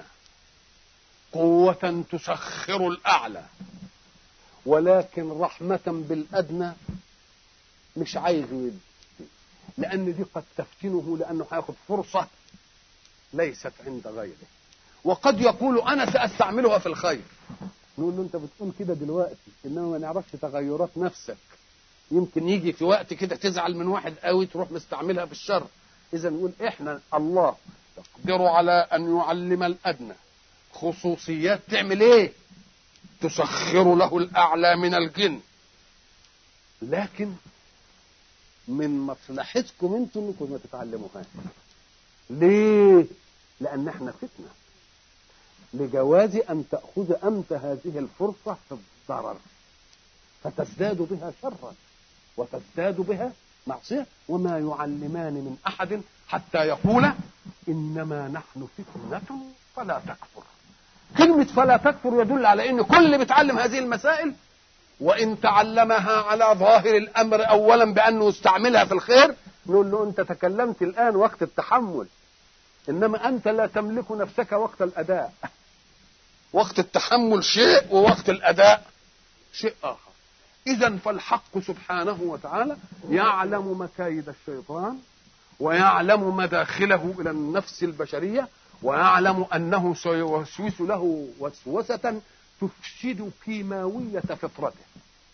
قوة تسخر الأعلى ولكن رحمة بالأدنى مش عايز يدي لأن دي قد تفتنه لأنه هياخد فرصة ليست عند غيره وقد يقول أنا سأستعملها في الخير نقول له أنت بتقول كده دلوقتي إنما ما نعرفش تغيرات نفسك يمكن يجي في وقت كده تزعل من واحد قوي تروح مستعملها في الشر إذا نقول إحنا الله يقدر على أن يعلم الأدنى خصوصيات تعمل إيه؟ تسخر له الأعلى من الجن لكن من مصلحتكم انتم انكم ما تتعلموهاش ليه لان احنا فتنه لجواز ان تاخذ انت هذه الفرصه في الضرر فتزداد بها شرا وتزداد بها معصيه وما يعلمان من احد حتى يقول انما نحن فتنه فلا تكفر كلمه فلا تكفر يدل على ان كل اللي بيتعلم هذه المسائل وإن تعلمها على ظاهر الأمر أولا بأنه يستعملها في الخير نقول له أنت تكلمت الآن وقت التحمل إنما أنت لا تملك نفسك وقت الأداء وقت التحمل شيء ووقت الأداء شيء آخر إذا فالحق سبحانه وتعالى يعلم مكايد الشيطان ويعلم مداخله إلى النفس البشرية ويعلم أنه سيوسوس له وسوسة تفسد كيماوية فطرته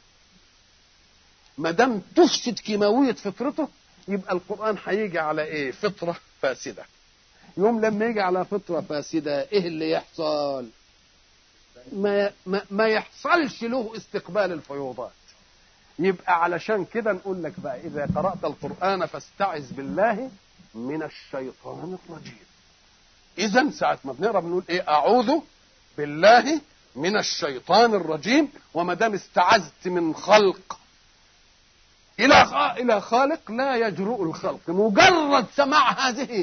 ما دام تفسد كيماوية فطرته يبقى القرآن هيجي على ايه فطرة فاسدة يوم لما يجي على فطرة فاسدة ايه اللي يحصل ما, ما, ما يحصلش له استقبال الفيوضات يبقى علشان كده نقول لك بقى إذا قرأت القرآن فاستعذ بالله من الشيطان الرجيم إذا ساعة ما بنقرأ بنقول إيه أعوذ بالله من الشيطان الرجيم وما دام استعذت من خلق الى الى خالق لا يجرؤ الخلق مجرد سماع هذه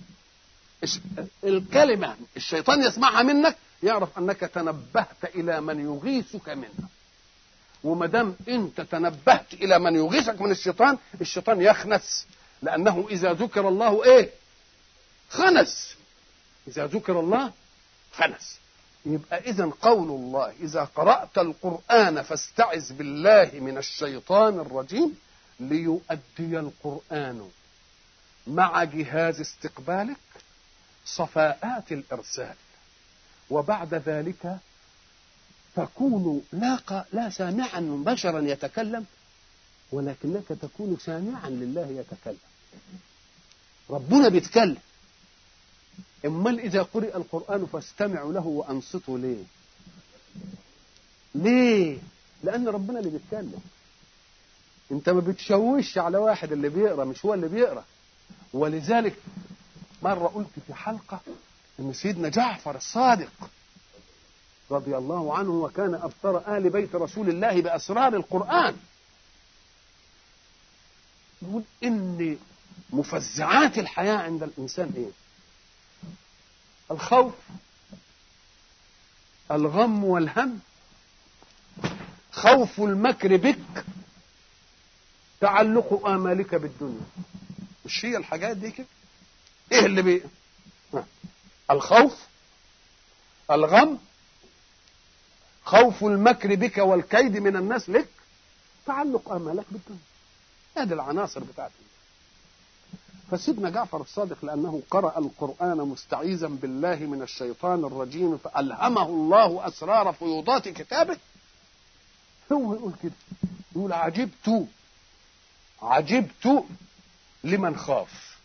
الكلمه الشيطان يسمعها منك يعرف انك تنبهت الى من يغيثك منه وما دام انت تنبهت الى من يغيثك من الشيطان الشيطان يخنس لانه اذا ذكر الله ايه خنس اذا ذكر الله خنس يبقى إذا قول الله إذا قرأت القرآن فاستعذ بالله من الشيطان الرجيم ليؤدي القرآن مع جهاز استقبالك صفاءات الإرسال وبعد ذلك تكون لا لا سامعا بشرا يتكلم ولكنك تكون سامعا لله يتكلم ربنا بيتكلم امال اذا قرئ القران فاستمعوا له وانصتوا ليه ليه لان ربنا اللي بيتكلم انت ما بتشوش على واحد اللي بيقرا مش هو اللي بيقرا ولذلك مره قلت في حلقه ان سيدنا جعفر الصادق رضي الله عنه وكان ابصر اهل بيت رسول الله باسرار القران يقول ان مفزعات الحياه عند الانسان ايه الخوف الغم والهم خوف المكر بك تعلق آمالك بالدنيا مش هي الحاجات دي كده ايه اللي بي الخوف الغم خوف المكر بك والكيد من الناس لك تعلق آمالك بالدنيا هذه العناصر بتاعتي فسيدنا جعفر الصادق لأنه قرأ القرآن مستعيذا بالله من الشيطان الرجيم فألهمه الله أسرار فيوضات كتابه هو يقول كده يقول عجبت عجبت لمن خاف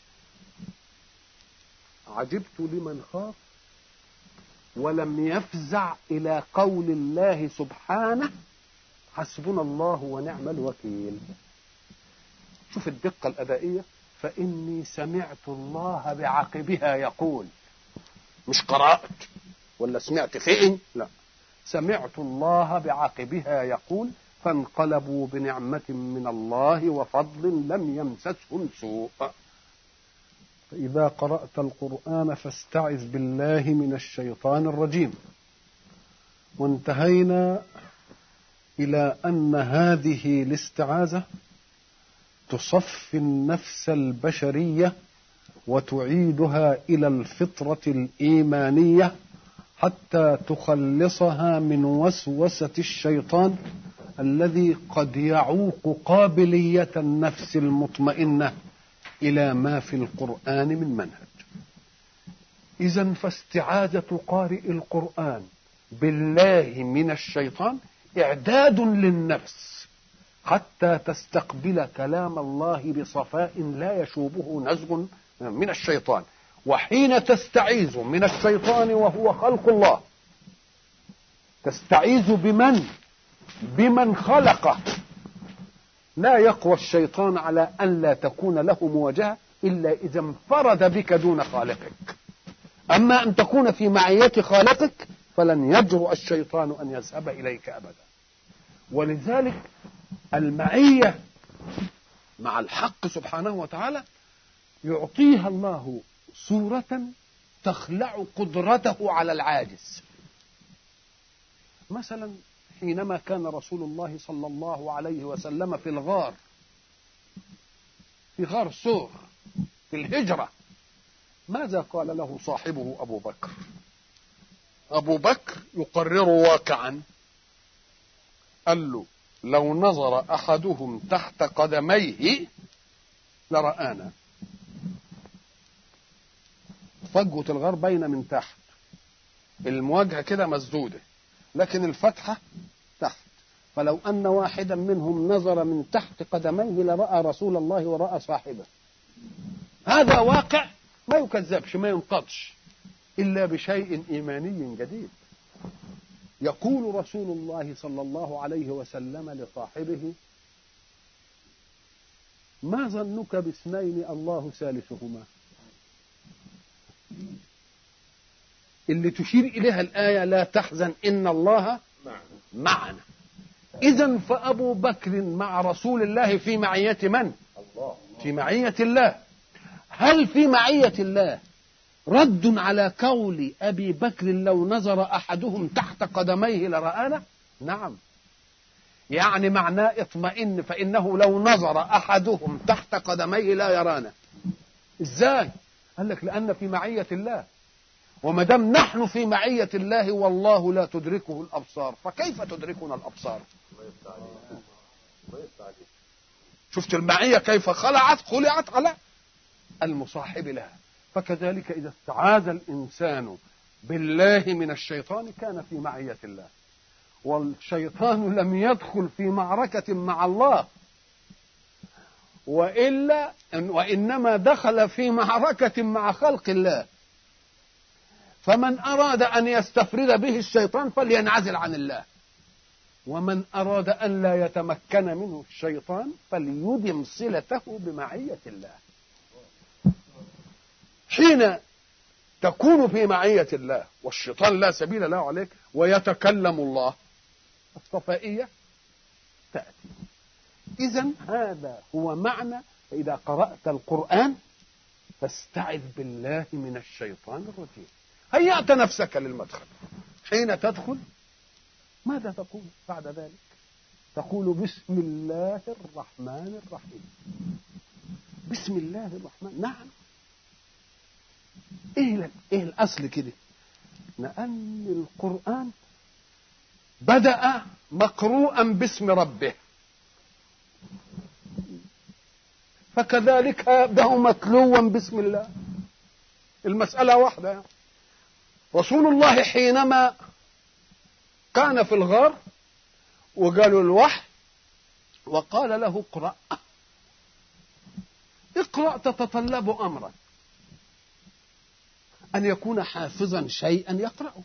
عجبت لمن خاف ولم يفزع إلى قول الله سبحانه حسبنا الله ونعم الوكيل شوف الدقة الأدائية فإني سمعت الله بعقبها يقول مش قرأت ولا سمعت فين لا سمعت الله بعقبها يقول فانقلبوا بنعمة من الله وفضل لم يمسسهم سوء فإذا قرأت القرآن فاستعذ بالله من الشيطان الرجيم وانتهينا إلى أن هذه الاستعاذة تصفي النفس البشرية وتعيدها إلى الفطرة الإيمانية حتى تخلصها من وسوسة الشيطان الذي قد يعوق قابلية النفس المطمئنة إلى ما في القرآن من منهج إذا فاستعاذة قارئ القرآن بالله من الشيطان إعداد للنفس حتى تستقبل كلام الله بصفاء لا يشوبه نزغ من الشيطان وحين تستعيذ من الشيطان وهو خلق الله تستعيذ بمن بمن خلقه لا يقوى الشيطان على أن لا تكون له مواجهة إلا إذا انفرد بك دون خالقك أما أن تكون في معية خالقك فلن يجرؤ الشيطان أن يذهب إليك أبدا ولذلك المعية مع الحق سبحانه وتعالى يعطيها الله صورة تخلع قدرته على العاجز مثلا حينما كان رسول الله صلى الله عليه وسلم في الغار في غار سور في الهجرة ماذا قال له صاحبه أبو بكر أبو بكر يقرر واقعا قال له لو نظر أحدهم تحت قدميه لرآنا فجوة الغار باينة من تحت المواجهة كده مسدودة لكن الفتحة تحت فلو أن واحدا منهم نظر من تحت قدميه لرأى رسول الله ورأى صاحبه هذا واقع ما يكذبش ما ينقضش إلا بشيء إيماني جديد يقول رسول الله صلى الله عليه وسلم لصاحبه ما ظنك باثنين الله ثالثهما اللي تشير إليها الآية لا تحزن إن الله معنا إذا فأبو بكر مع رسول الله في معية من؟ في معية الله هل في معية الله رد على قول أبي بكر لو نظر أحدهم تحت قدميه لرآنا نعم يعني معناه اطمئن فإنه لو نظر أحدهم تحت قدميه لا يرانا إزاي قال لك لأن في معية الله وما دام نحن في معية الله والله لا تدركه الأبصار فكيف تدركنا الأبصار شفت المعية كيف خلعت خلعت على المصاحب لها فكذلك إذا استعاذ الإنسان بالله من الشيطان كان في معية الله والشيطان لم يدخل في معركة مع الله وإلا وإنما دخل في معركة مع خلق الله فمن أراد أن يستفرد به الشيطان فلينعزل عن الله ومن أراد أن لا يتمكن منه الشيطان فليدم صلته بمعية الله حين تكون في معية الله والشيطان لا سبيل له عليك ويتكلم الله الصفائية تأتي إذا هذا هو معنى فإذا قرأت القرآن فاستعذ بالله من الشيطان الرجيم هيأت نفسك للمدخل حين تدخل ماذا تقول بعد ذلك تقول بسم الله الرحمن الرحيم بسم الله الرحمن نعم ايه ايه الاصل كده لان القران بدا مقروءا باسم ربه فكذلك يبدأ متلوا بسم الله المسألة واحدة يعني. رسول الله حينما كان في الغار وقالوا الوحي وقال له اقرأ اقرأ تتطلب أمرا أن يكون حافظا شيئا يقرأه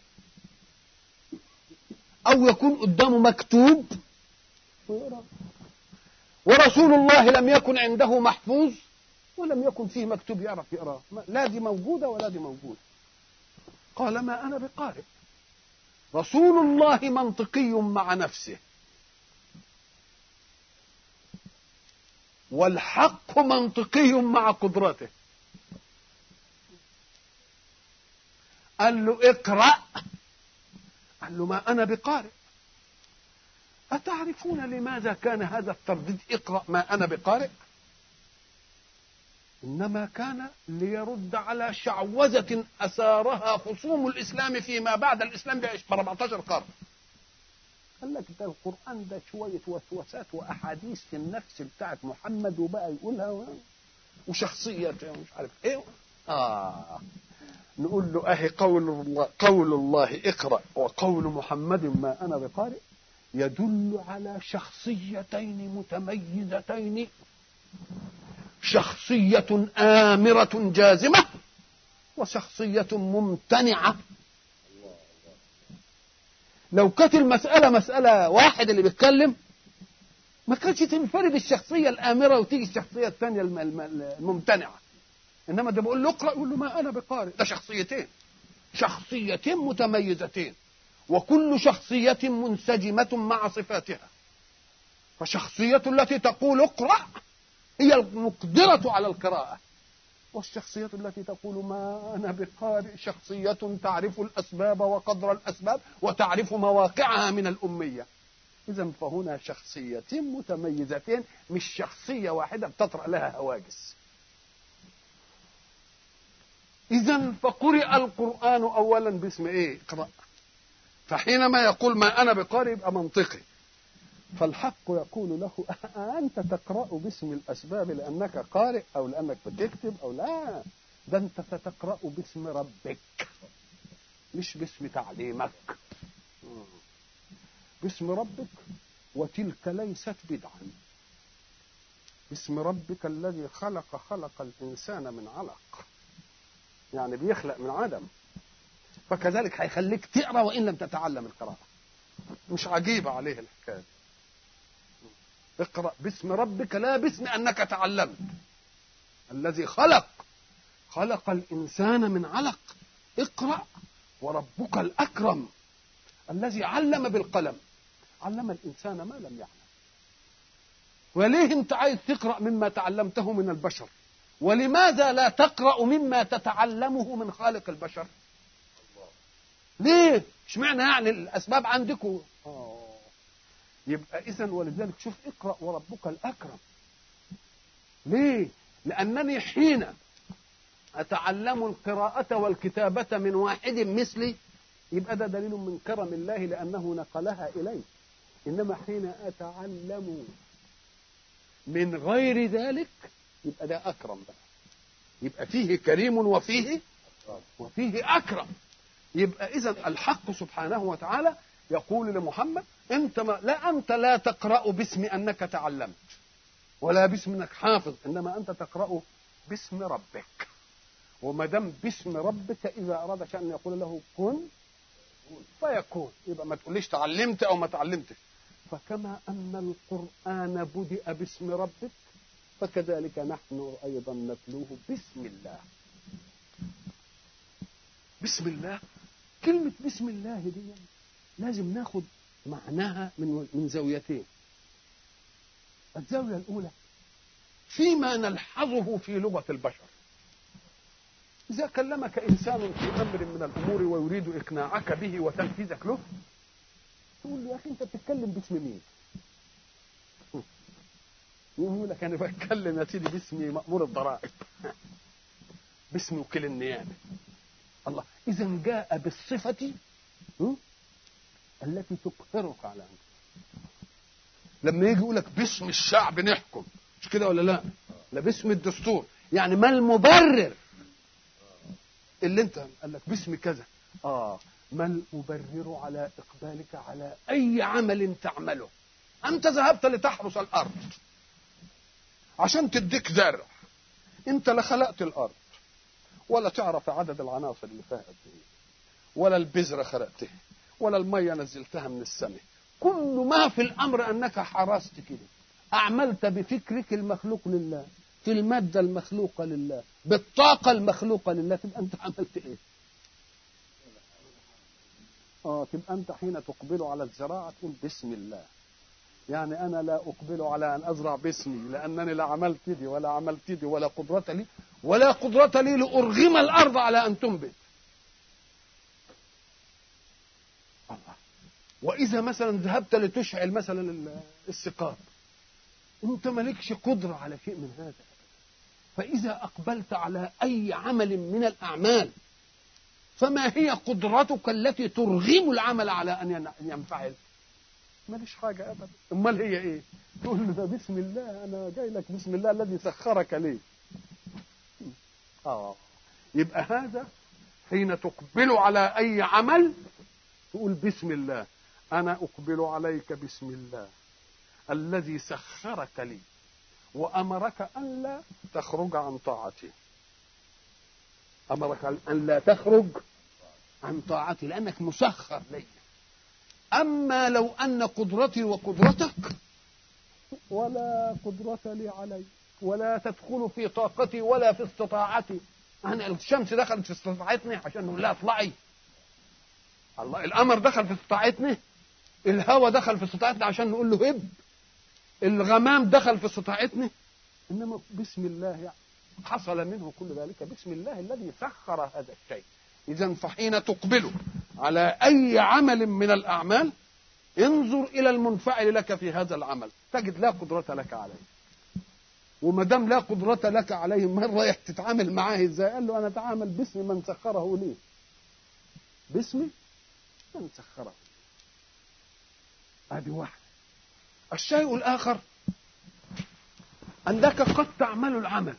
أو يكون قدامه مكتوب ورسول الله لم يكن عنده محفوظ ولم يكن فيه مكتوب يعرف يقرأ لا دي موجودة ولا دي موجودة قال ما أنا بقارئ رسول الله منطقي مع نفسه والحق منطقي مع قدرته قال له اقرأ قال له ما أنا بقارئ أتعرفون لماذا كان هذا الترديد اقرأ ما أنا بقارئ إنما كان ليرد على شعوذة أثارها خصوم الإسلام فيما بعد الإسلام ب 14 قرن قال لك ده القرآن ده شوية وسوسات وأحاديث في النفس بتاعت محمد وبقى يقولها وشخصية مش عارف إيه آه نقول له أهي قول الله قول الله اقرأ وقول محمد ما أنا بقارئ يدل على شخصيتين متميزتين شخصية آمرة جازمة وشخصية ممتنعة لو كانت المسألة مسألة واحد اللي بيتكلم ما كانش تنفرد الشخصية الآمرة وتيجي الشخصية الثانية الممتنعة إنما ده بقول له اقرأ يقول له ما أنا بقارئ ده شخصيتين شخصيتين متميزتين وكل شخصية منسجمة مع صفاتها فشخصية التي تقول اقرأ هي المقدرة على القراءة والشخصية التي تقول ما أنا بقارئ شخصية تعرف الأسباب وقدر الأسباب وتعرف مواقعها من الأمية إذا فهنا شخصيتين متميزتين مش شخصية واحدة بتطرأ لها هواجس إذا فقرئ القرآن أولا باسم إيه؟ اقرأ فحينما يقول ما أنا بقارئ يبقى منطقي فالحق يقول له أنت تقرأ باسم الأسباب لأنك قارئ أو لأنك بتكتب أو لا ده أنت ستقرأ باسم ربك مش باسم تعليمك باسم ربك وتلك ليست بدعا باسم ربك الذي خلق خلق الإنسان من علق يعني بيخلق من عدم فكذلك هيخليك تقرا وان لم تتعلم القراءه مش عجيبه عليه الحكايه اقرا باسم ربك لا باسم انك تعلمت الذي خلق خلق الانسان من علق اقرا وربك الاكرم الذي علم بالقلم علم الانسان ما لم يعلم وليه انت عايز تقرا مما تعلمته من البشر ولماذا لا تقرا مما تتعلمه من خالق البشر ليه اشمعنى يعني الاسباب عندكم اه يبقى اذا ولذلك شوف اقرا وربك الاكرم ليه لانني حين اتعلم القراءه والكتابه من واحد مثلي يبقى ده دليل من كرم الله لانه نقلها الي انما حين اتعلم من غير ذلك يبقى ده اكرم بقى يبقى فيه كريم وفيه وفيه اكرم يبقى اذا الحق سبحانه وتعالى يقول لمحمد انت ما لا انت لا تقرا باسم انك تعلمت ولا باسم انك حافظ انما انت تقرا باسم ربك وما دام باسم ربك اذا اراد شان يقول له كن فيكون يبقى ما تقوليش تعلمت او ما تعلمتش فكما ان القران بدأ باسم ربك فكذلك نحن ايضا نتلوه باسم الله بسم الله كلمة بسم الله دي لازم ناخد معناها من من زاويتين الزاوية الأولى فيما نلحظه في لغة البشر إذا كلمك إنسان في أمر من الأمور ويريد إقناعك به وتنفيذك له تقول له يا أخي أنت بتتكلم باسم مين؟ يقول لك أنا بتكلم يا سيدي باسم مأمور الضرائب باسم وكيل النيابة الله إذا جاء بالصفة التي تقهرك على أنت لما يجي يقول لك باسم الشعب نحكم مش كده ولا لا لا باسم الدستور يعني ما المبرر اللي انت قال لك باسم كذا اه ما المبرر على اقبالك على اي عمل تعمله انت ذهبت لتحرس الارض عشان تديك زرع انت لا خلقت الارض ولا تعرف عدد العناصر اللي فيها قد ايه ولا البذره خلقتها ولا الميه نزلتها من السماء كل ما في الامر انك حرست كده اعملت بفكرك المخلوق لله في الماده المخلوقه لله بالطاقه المخلوقه لله تبقى انت عملت ايه اه تبقى انت حين تقبل على الزراعه تقول بسم الله يعني انا لا اقبل على ان ازرع باسمي لانني لا عملت دي ولا عملت دي ولا قدره لي ولا قدره لي لارغم الارض على ان تنبت الله واذا مثلا ذهبت لتشعل مثلا السقاب انت مالكش قدره على شيء من هذا فاذا اقبلت على اي عمل من الاعمال فما هي قدرتك التي ترغم العمل على ان ينفعل ماليش حاجة أبدا أمال هي إيه تقول له ده بسم الله أنا جاي لك بسم الله الذي سخرك لي آه يبقى هذا حين تقبل على أي عمل تقول بسم الله أنا أقبل عليك بسم الله الذي سخرك لي وأمرك أن لا تخرج عن طاعته أمرك أن لا تخرج عن طاعتي لأنك مسخر لي أما لو أن قدرتي وقدرتك ولا قدرة لي علي ولا تدخل في طاقتي ولا في استطاعتي أنا الشمس دخلت في استطاعتني عشان نقول لها اطلعي الله القمر دخل في استطاعتنا الهواء دخل في استطاعتنا عشان نقول له هب الغمام دخل في استطاعتنا انما بسم الله يعني حصل منه كل ذلك بسم الله الذي سخر هذا الشيء اذا فحين تقبل على اي عمل من الاعمال انظر الى المنفعل لك في هذا العمل تجد لا قدره لك عليه وما دام لا قدرة لك عليه من رايح تتعامل معاه ازاي؟ قال له انا اتعامل باسم من سخره لي. باسم من سخره. هذه واحدة. الشيء الآخر أنك قد تعمل العمل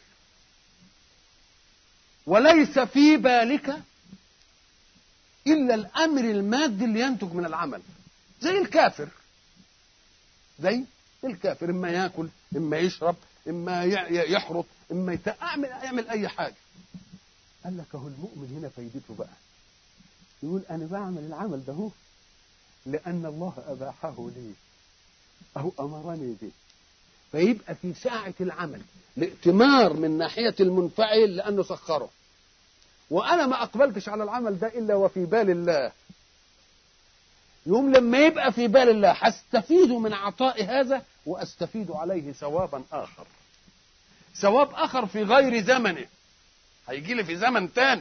وليس في بالك إلا الأمر المادي اللي ينتج من العمل زي الكافر زي الكافر إما يأكل إما يشرب إما يحرط إما يعمل يعمل أي حاجة قال لك أهو المؤمن هنا فايدته بقى يقول أنا بعمل العمل ده هو لأن الله أباحه لي أهو أمرني به فيبقى في ساعة العمل الائتمار من ناحية المنفعل لأنه سخره وأنا ما أقبلتش على العمل ده إلا وفي بال الله يوم لما يبقى في بال الله هستفيد من عطاء هذا وأستفيد عليه ثوابا آخر ثواب آخر في غير زمنه هيجي لي في زمن تاني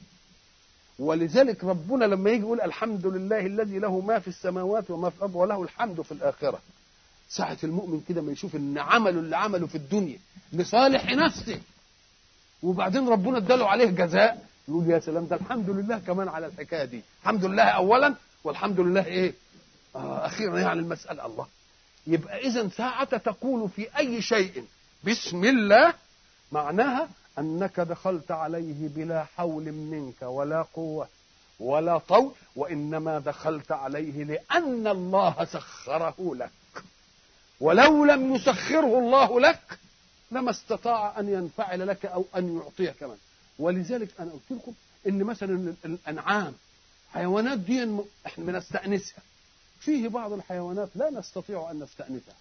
ولذلك ربنا لما يجي يقول الحمد لله الذي له ما في السماوات وما في الارض وله الحمد في الاخره ساعة المؤمن كده ما يشوف ان عمله اللي عمله في الدنيا لصالح نفسه وبعدين ربنا اداله عليه جزاء يقول يا سلام ده الحمد لله كمان على الحكايه دي الحمد لله اولا والحمد لله ايه آه اخيرا يعني المساله الله يبقى اذا ساعة تقول في اي شيء بسم الله معناها أنك دخلت عليه بلا حول منك ولا قوة ولا طول وإنما دخلت عليه لأن الله سخره لك ولو لم يسخره الله لك لما استطاع أن ينفعل لك أو أن يعطيك كمان ولذلك أنا قلت لكم إن مثلا الأنعام حيوانات دي احنا بنستأنسها فيه بعض الحيوانات لا نستطيع أن نستأنسها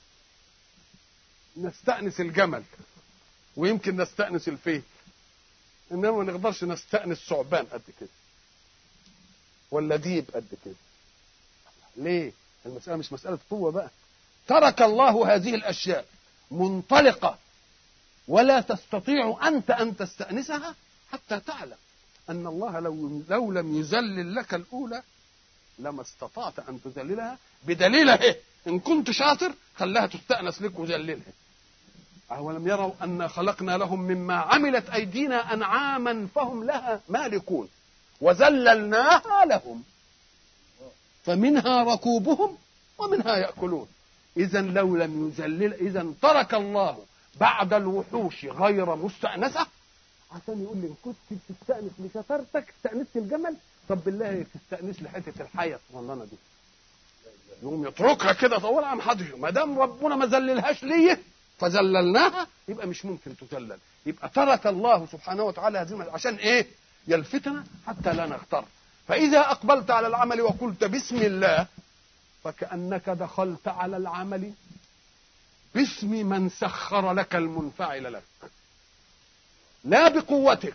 نستأنس الجمل ويمكن نستأنس الفيل انما ما نقدرش نستأنس ثعبان قد كده ولا ديب قد كده ليه المسألة مش مسألة قوة بقى ترك الله هذه الأشياء منطلقة ولا تستطيع أنت أن تستأنسها حتى تعلم أن الله لو, لو لم يذلل لك الأولى لما استطعت أن تذللها بدليلها إن كنت شاطر خلاها تستأنس لك وذللها أولم يروا أن خلقنا لهم مما عملت أيدينا أنعاما فهم لها مالكون وذللناها لهم فمنها ركوبهم ومنها يأكلون إذا لو لم يذلل إذا ترك الله بعد الوحوش غير مستأنسة عشان يقول لي إن كنت بتستأنس لشطارتك استأنست الجمل طب بالله تستأنس لي حتة الحية الصغننة دي يقوم يتركها كده طول عن حضره ما دام ربنا ما ذللهاش ليه فذللناها يبقى مش ممكن تذلل يبقى ترك الله سبحانه وتعالى هذه المسألة عشان ايه يلفتنا حتى لا نغتر فإذا أقبلت على العمل وقلت بسم الله فكأنك دخلت على العمل باسم من سخر لك المنفعل لك لا بقوتك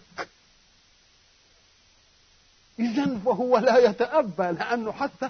إذا فهو لا يتأبى لأنه حتى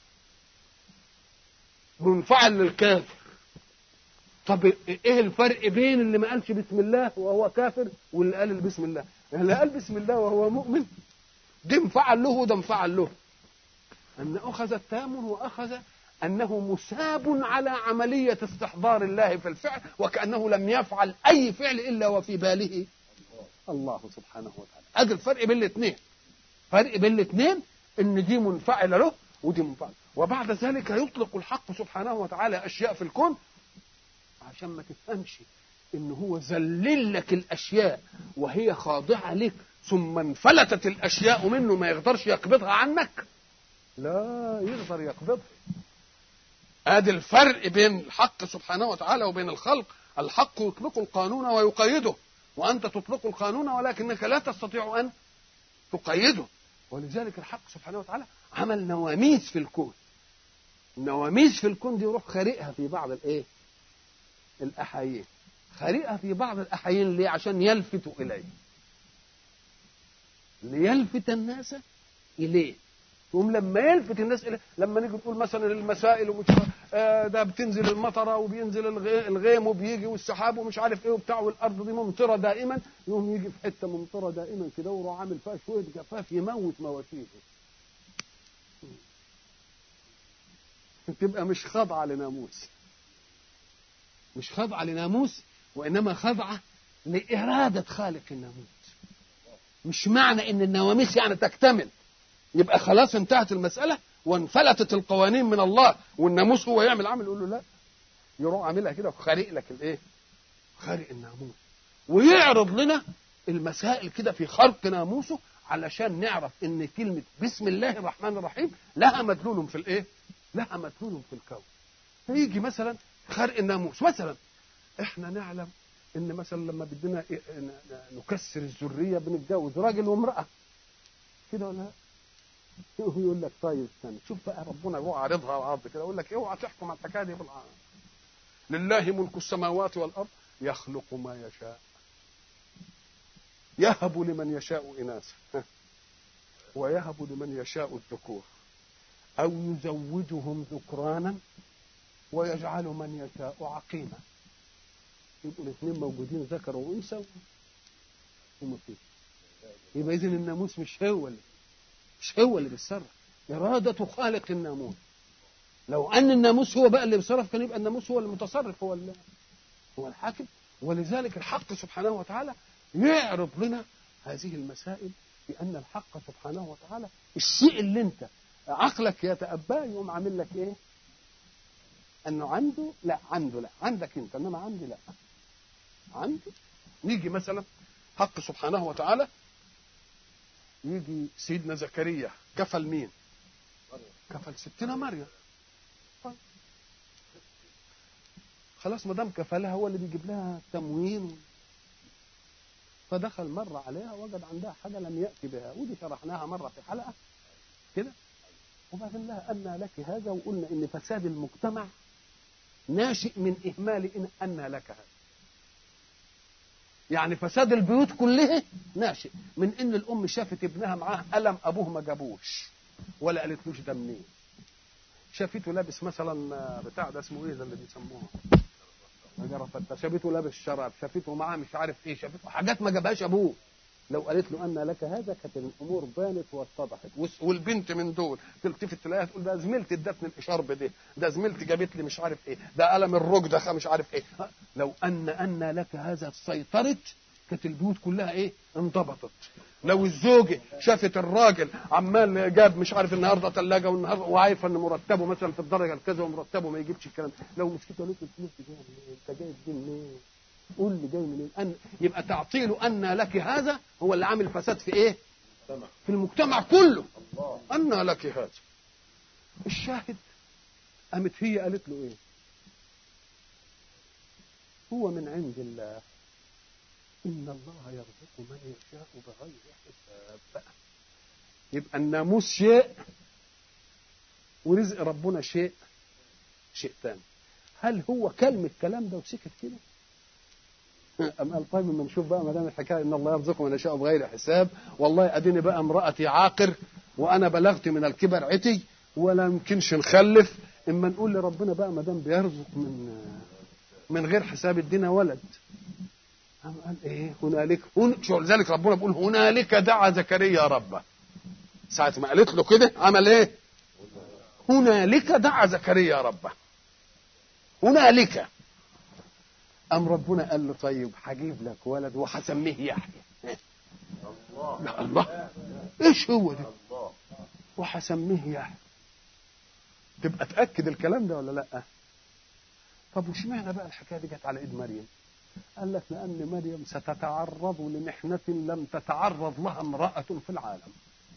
منفعل للكافر طب ايه الفرق بين اللي ما قالش بسم الله وهو كافر واللي قال بسم الله اللي قال بسم الله وهو مؤمن ده انفعل له وده انفعل له ان اخذ التامل واخذ انه مساب على عمليه استحضار الله في الفعل وكانه لم يفعل اي فعل الا وفي باله الله سبحانه وتعالى ادي الفرق بين الاثنين فرق بين الاثنين ان دي منفعله له ودي منفعله وبعد ذلك يطلق الحق سبحانه وتعالى اشياء في الكون عشان ما تفهمش ان هو ذلل لك الاشياء وهي خاضعه لك ثم انفلتت الاشياء منه ما يقدرش يقبضها عنك لا يقدر يقبضها ادي الفرق بين الحق سبحانه وتعالى وبين الخلق الحق يطلق القانون ويقيده وانت تطلق القانون ولكنك لا تستطيع ان تقيده ولذلك الحق سبحانه وتعالى عمل نواميس في الكون النواميس في الكون دي يروح خارقها في بعض الايه الاحايين خارقها في بعض الاحايين ليه عشان يلفتوا اليه ليلفت الناس اليه ثم لما يلفت الناس اليه لما نيجي نقول مثلا المسائل ومش آه ده بتنزل المطره وبينزل الغيم وبيجي والسحاب ومش عارف ايه وبتاع والارض دي ممطره دائما يقوم يجي في حته ممطره دائما كده ويروح عامل فيها شويه جفاف يموت مواشيه تبقى مش خاضعه لناموس مش خاضعه لناموس وانما خاضعه لاراده خالق الناموس مش معنى ان النواميس يعني تكتمل يبقى خلاص انتهت المساله وانفلتت القوانين من الله والناموس هو يعمل عمل يقول له لا يروح عاملها كده وخارق لك الايه خارق الناموس ويعرض لنا المسائل كده في خرق ناموسه علشان نعرف ان كلمه بسم الله الرحمن الرحيم لها مدلول في الايه لها مدلول في الكون فيجي مثلا خرق الناموس مثلا احنا نعلم ان مثلا لما بدنا نكسر الذريه بنتجوز راجل وامراه كده ولا يقول لك طيب استنى شوف بقى ربنا هو عارضها على الارض كده يقول لك اوعى تحكم على الحكايه دي بالعالم لله ملك السماوات والارض يخلق ما يشاء يهب لمن يشاء اناثا ويهب لمن يشاء الذكور او يزوجهم ذكرانا ويجعل من يشاء عقيما يبقوا الاثنين موجودين ذكر وانثى ومفيش يبقى اذا الناموس مش هو اللي مش هو اللي بيتصرف إرادة خالق الناموس لو أن الناموس هو بقى اللي بيتصرف كان يبقى الناموس هو المتصرف هو اللي هو الحاكم ولذلك الحق سبحانه وتعالى يعرض لنا هذه المسائل بأن الحق سبحانه وتعالى الشيء اللي أنت عقلك يتأباه يقوم عامل لك إيه؟ أنه عنده لا عنده لا عندك أنت إنما عندي لا عندي نيجي مثلا حق سبحانه وتعالى يجي سيدنا زكريا كفل مين كفل ستنا مريم طيب. خلاص ما دام كفلها هو اللي بيجيب لها تموين فدخل مرة عليها وجد عندها حاجة لم يأتي بها ودي شرحناها مرة في حلقة كده وبعدين لها أن لك هذا وقلنا إن فساد المجتمع ناشئ من إهمال إن أن لك هذا يعني فساد البيوت كلها ناشئ من ان الام شافت ابنها معاه قلم ابوه ما جابوش ولا قالتلوش ده منين شافته لابس مثلا بتاع ده اسمه ايه ده اللي بيسموها جرفت شافته لابس شراب شافته معاه مش عارف ايه شافته حاجات ما جابهاش ابوه لو قالت له ان لك هذا كانت الامور بانت واتضحت والبنت من دول تلتفت تلاقيها تقول ده زميلتي ادتني الاشارب ده ده زميلتي جابت لي مش عارف ايه ده قلم الرج ده مش عارف ايه لو ان ان لك هذا سيطرت كانت البيوت كلها ايه انضبطت لو الزوجه شافت الراجل عمال جاب مش عارف النهارده ثلاجه والنهارده وعارفه ان مرتبه مثلا في الدرجه الكذا ومرتبه ما يجيبش الكلام لو مسكته قالت له الفلوس دي انت جايب دي منين؟ قول لي جاي منين أن يبقى تعطيل أن لك هذا هو اللي عامل فساد في إيه في المجتمع كله أن لك هذا الشاهد قامت هي قالت له إيه هو من عند الله إن الله يرزق من يشاء بغير حساب يبقى الناموس شيء ورزق ربنا شيء شيء ثاني هل هو كلمة الكلام ده وسكت كده؟ أم قال طيب اما نشوف بقى ما دام الحكايه ان الله يرزق من يشاء بغير حساب والله اديني بقى امرأتي عاقر وانا بلغت من الكبر عتي ولا يمكنش نخلف اما نقول لربنا بقى ما دام بيرزق من من غير حساب ادينا ولد قام قال ايه هنالك هن... شو لذلك ربنا بيقول هنالك دعا زكريا ربه ساعة ما قالت له كده عمل ايه هنالك دعا زكريا ربه هنالك أم ربنا قال له طيب هجيب لك ولد وهسميه يحيى الله الله ايش هو ده وهسميه يحيى تبقى تأكد الكلام ده ولا لا طب وش معنى بقى الحكايه دي جت على ايد مريم قال لك لان مريم ستتعرض لمحنه لم تتعرض لها امراه في العالم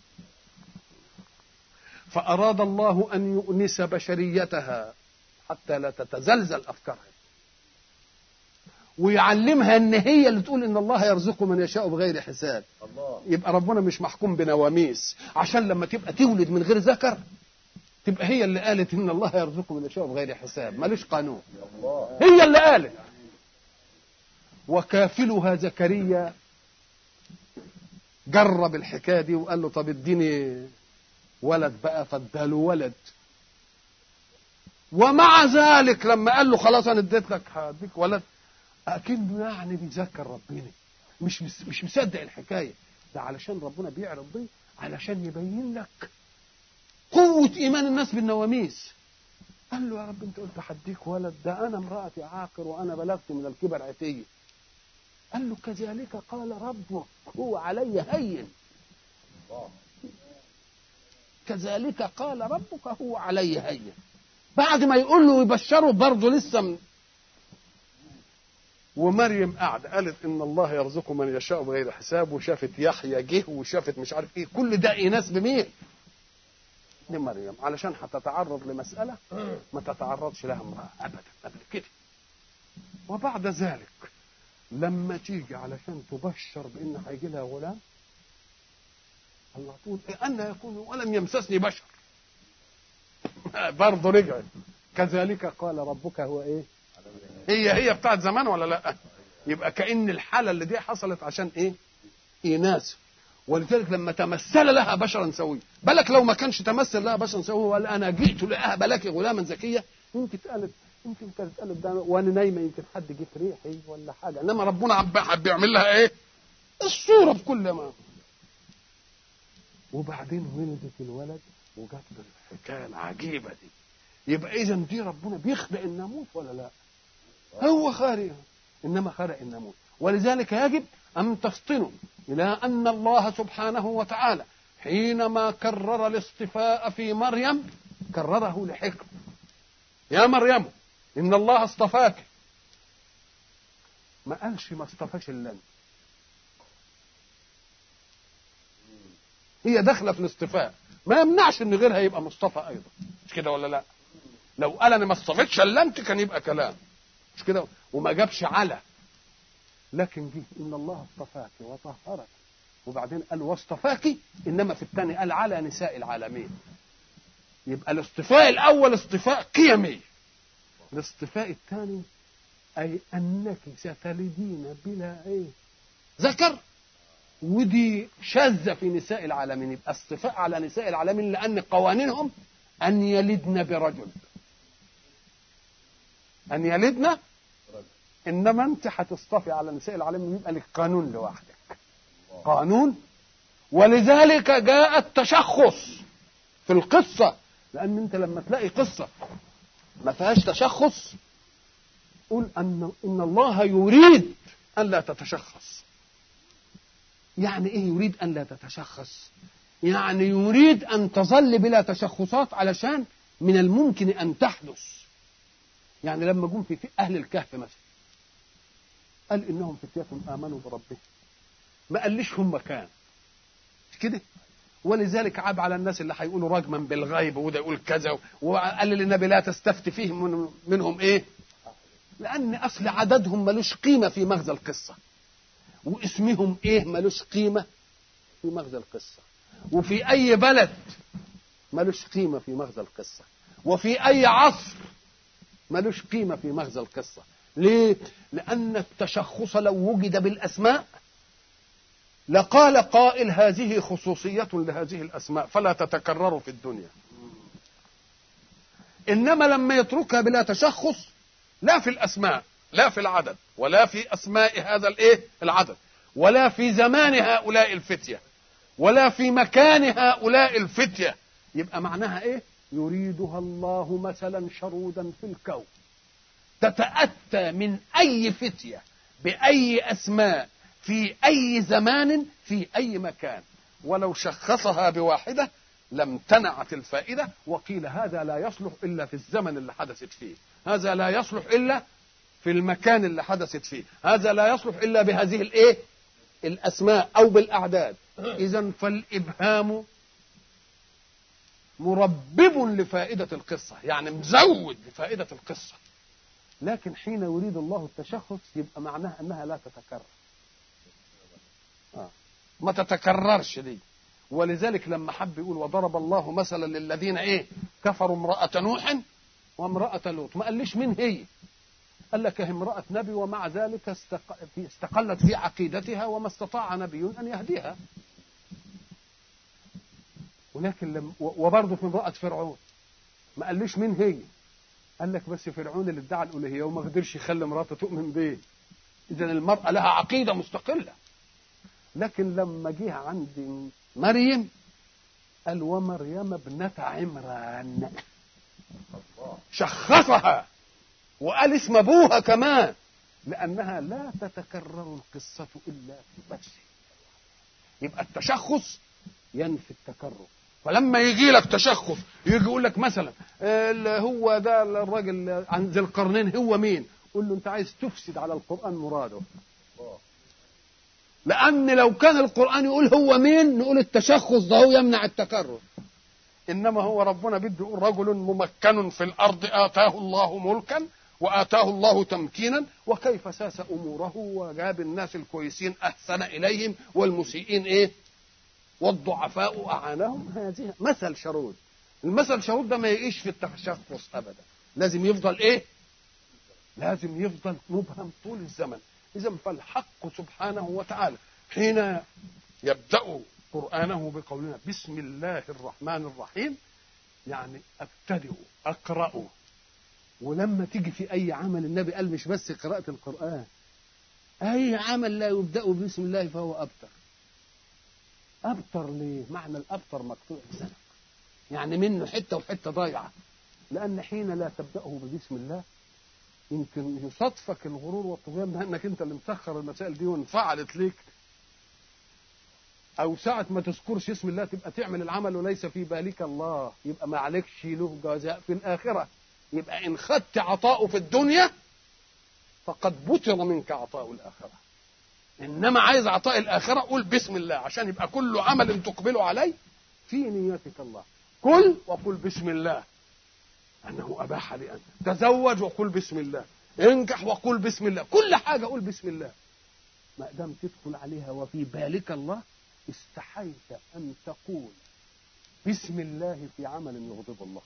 فاراد الله ان يؤنس بشريتها حتى لا تتزلزل افكارها ويعلمها ان هي اللي تقول ان الله يرزق من يشاء بغير حساب الله. يبقى ربنا مش محكوم بنواميس عشان لما تبقى تولد من غير ذكر تبقى هي اللي قالت ان الله يرزق من يشاء بغير حساب ملوش قانون الله. هي اللي قالت وكافلها زكريا جرب الحكايه دي وقال له طب اديني ولد بقى فاداله ولد ومع ذلك لما قال له خلاص انا اديت لك هديك ولد اكنه يعني بيذكر ربنا مش مش مصدق الحكايه ده علشان ربنا بيعرض دي علشان يبين لك قوة إيمان الناس بالنواميس قال له يا رب أنت قلت هديك ولد ده أنا امرأتي عاقر وأنا بلغت من الكبر عتية قال له كذلك قال ربك هو علي هين كذلك قال ربك هو علي هين بعد ما يقول له ويبشره برضه لسه من ومريم قاعدة قالت إن الله يرزق من يشاء بغير حساب وشافت يحيى جه وشافت مش عارف إيه كل ده إناس بمين؟ لمريم علشان هتتعرض لمسألة ما تتعرضش لها امرأة أبدا قبل كده وبعد ذلك لما تيجي علشان تبشر بإن هيجي لها غلام الله تقول أن يكون ولم يمسسني بشر برضه رجعت كذلك قال ربك هو إيه هي هي بتاعت زمان ولا لا يبقى كأن الحالة اللي دي حصلت عشان إيه إناث ولذلك لما تمثل لها بشرا سويا بالك لو ما كانش تمثل لها بشرا سويا وقال انا جئت لاهب لك غلاما زكيا يمكن تقلب يمكن كانت تقلب ده وانا نايمه يمكن حد جه في ريحي ولا حاجه انما ربنا عم بيعمل لها ايه؟ الصوره بكل ما وبعدين ولدت الولد وجت بالحكايه العجيبه دي يبقى اذا دي ربنا بيخلق الناموس ولا لا؟ هو خالق انما خلق الناموس ولذلك يجب ان تفطنوا إلى أن الله سبحانه وتعالى حينما كرر الاصطفاء في مريم كرره لحكم يا مريم إن الله اصطفاك ما قالش ما اصطفاش إلا أنت هي داخلة في الاصطفاء ما يمنعش ان غيرها يبقى مصطفى ايضا مش كده ولا لا لو قال انا ما اصطفيتش الا انت كان يبقى كلام مش كده وما جابش على لكن جه ان الله اصطفاك وطهرك وبعدين قال واصطفاك انما في الثاني قال على نساء العالمين يبقى الاصطفاء الاول اصطفاء قيمي الاصطفاء الثاني اي انك ستلدين بلا ايه ذكر ودي شاذة في نساء العالمين يبقى اصطفاء على نساء العالمين لأن قوانينهم أن يلدن برجل أن يلدن انما انت هتصطفي على نساء العالم يبقى لك قانون لوحدك قانون ولذلك جاء التشخص في القصه لان انت لما تلاقي قصه ما فيهاش تشخص قول ان ان الله يريد ان لا تتشخص يعني ايه يريد ان لا تتشخص يعني يريد ان تظل بلا تشخصات علشان من الممكن ان تحدث يعني لما جم في اهل الكهف مثلا قال انهم فتية امنوا بربهم ما قاليش هم كان مش كده ولذلك عاب على الناس اللي هيقولوا رجما بالغيب وده يقول كذا وقال للنبي لا تستفت فيهم من منهم ايه لان اصل عددهم ملوش قيمه في مغزى القصه واسمهم ايه ملوش قيمه في مغزى القصه وفي اي بلد ملوش قيمه في مغزى القصه وفي اي عصر ملوش قيمه في مغزى القصه ليه لان التشخص لو وجد بالاسماء لقال قائل هذه خصوصية لهذه الأسماء فلا تتكرر في الدنيا إنما لما يتركها بلا تشخص لا في الأسماء لا في العدد ولا في أسماء هذا الإيه العدد ولا في زمان هؤلاء الفتية ولا في مكان هؤلاء الفتية يبقى معناها إيه يريدها الله مثلا شرودا في الكون تتأتى من أي فتية بأي أسماء في أي زمان في أي مكان ولو شخصها بواحدة لم تنعت الفائدة وقيل هذا لا يصلح إلا في الزمن اللي حدثت فيه هذا لا يصلح إلا في المكان اللي حدثت فيه هذا لا يصلح إلا بهذه الإيه الأسماء أو بالأعداد إذا فالإبهام مربب لفائدة القصة يعني مزود لفائدة القصة لكن حين يريد الله التشخص يبقى معناها أنها لا تتكرر آه. ما تتكررش دي ولذلك لما حب يقول وضرب الله مثلا للذين ايه كفروا امرأة نوح وامرأة لوط ما قاليش مين هي قال لك هي امرأة نبي ومع ذلك استق... في استقلت في عقيدتها وما استطاع نبي أن يهديها ولكن لم وبرضه في امرأة فرعون ما قاليش مين هي قال لك بس فرعون اللي ادعى الألوهية وما قدرش يخلي مراته تؤمن بيه إذا المرأة لها عقيدة مستقلة لكن لما جه عند مريم قال ومريم ابنة عمران شخصها وقال اسم ابوها كمان لانها لا تتكرر القصه الا في نفسه يبقى التشخص ينفي التكرر فلما يجي لك تشخص يجي يقول لك مثلا هو ده الراجل عن ذي القرنين هو مين قول له انت عايز تفسد على القران مراده لأن لو كان القرآن يقول هو مين نقول التشخص ده هو يمنع التكرر إنما هو ربنا بده يقول رجل ممكن في الأرض آتاه الله ملكا وآتاه الله تمكينا وكيف ساس أموره وجاب الناس الكويسين أحسن إليهم والمسيئين إيه والضعفاء أعانهم هذه مثل شرود المثل شرود ده ما يعيش في التشخص أبدا لازم يفضل إيه لازم يفضل مبهم طول الزمن إذا فالحق سبحانه وتعالى حين يبدأ قرآنه بقولنا بسم الله الرحمن الرحيم يعني أبتدئ أقرأ ولما تيجي في أي عمل النبي قال مش بس قراءة القرآن أي عمل لا يبدأ بسم الله فهو أبتر أبتر ليه؟ معنى الأبتر مقطوع بسنة يعني منه حتة وحتة ضايعة لأن حين لا تبدأه ببسم الله يمكن يصادفك الغرور والطغيان بانك انت اللي مسخر المسائل دي وانفعلت ليك او ساعة ما تذكرش اسم الله تبقى تعمل العمل وليس في بالك الله يبقى ما عليكش له جزاء في الآخرة يبقى إن خدت عطاؤه في الدنيا فقد بطل منك عطاء الآخرة إنما عايز عطاء الآخرة قول بسم الله عشان يبقى كل عمل تقبله عليه في نيتك الله كل وقل بسم الله أنه أباح لي أن تزوج وقل بسم الله انجح وقل بسم الله كل حاجة قول بسم الله ما دام تدخل عليها وفي بالك الله استحيت أن تقول بسم الله في عمل يغضب الله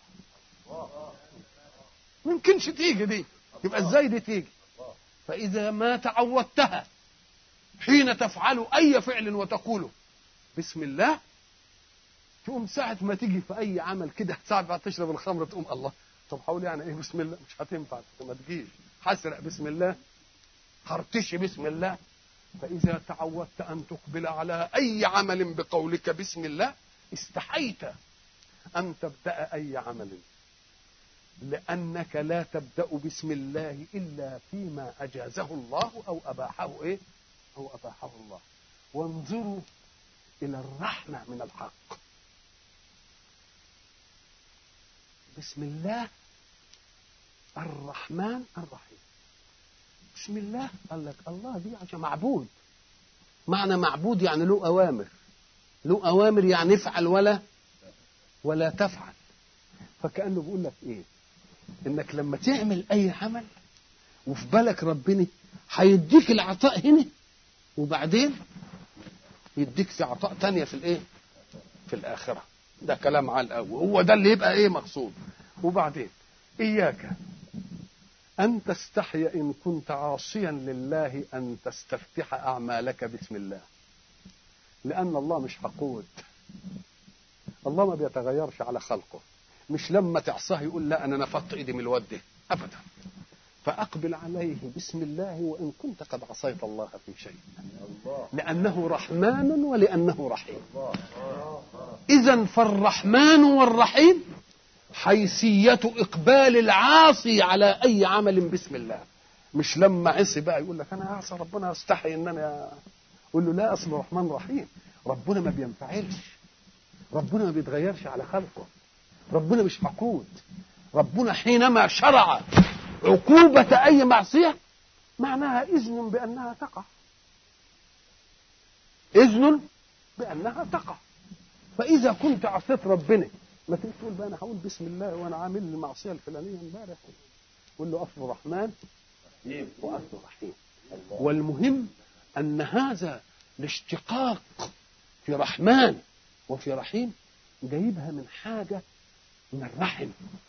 ممكنش تيجي دي يبقى ازاي دي تيجي فإذا ما تعودتها حين تفعل أي فعل وتقوله بسم الله تقوم ساعة ما تيجي في أي عمل كده ساعة بعد تشرب الخمر تقوم الله طب حاول يعني إيه بسم الله مش هتنفع ما تجيش حسرق بسم الله هرتشي بسم الله فإذا تعودت أن تقبل على أي عمل بقولك بسم الله استحيت أن تبدأ أي عمل لأنك لا تبدأ بسم الله إلا فيما أجازه الله أو أباحه إيه؟ أو أباحه الله وانظروا إلى الرحمة من الحق بسم الله الرحمن الرحيم بسم الله قال لك الله دي عشان معبود معنى معبود يعني له أوامر له أوامر يعني افعل ولا ولا تفعل فكأنه بيقول لك إيه إنك لما تعمل أي عمل وفي بالك ربنا هيديك العطاء هنا وبعدين يديك في عطاء تانية في الإيه في الآخرة ده كلام على الأول هو ده اللي يبقى إيه مقصود وبعدين إياك أن تستحي إن كنت عاصيا لله أن تستفتح أعمالك بسم الله لأن الله مش حقود الله ما بيتغيرش على خلقه مش لما تعصاه يقول لا أنا نفضت إيدي من الود ده أبدا فأقبل عليه بسم الله وإن كنت قد عصيت الله في شيء لأنه رحمن ولأنه رحيم إذا فالرحمن والرحيم حيثية إقبال العاصي على أي عمل بسم الله مش لما عصي بقى يقول لك أنا أعصى ربنا أستحي إن أنا أقول له لا أصل الرحمن رحيم ربنا ما بينفعلش ربنا ما بيتغيرش على خلقه ربنا مش حقود ربنا حينما شرع عقوبة أي معصية معناها إذن بأنها تقع إذن بأنها تقع فإذا كنت عصيت ربنا ما تيجي تقول بقى أنا هقول بسم الله وأنا عامل المعصية الفلانية امبارح قول له أصل رحمن وأصل رحيم والمهم أن هذا الاشتقاق في رحمن وفي رحيم جايبها من حاجة من الرحم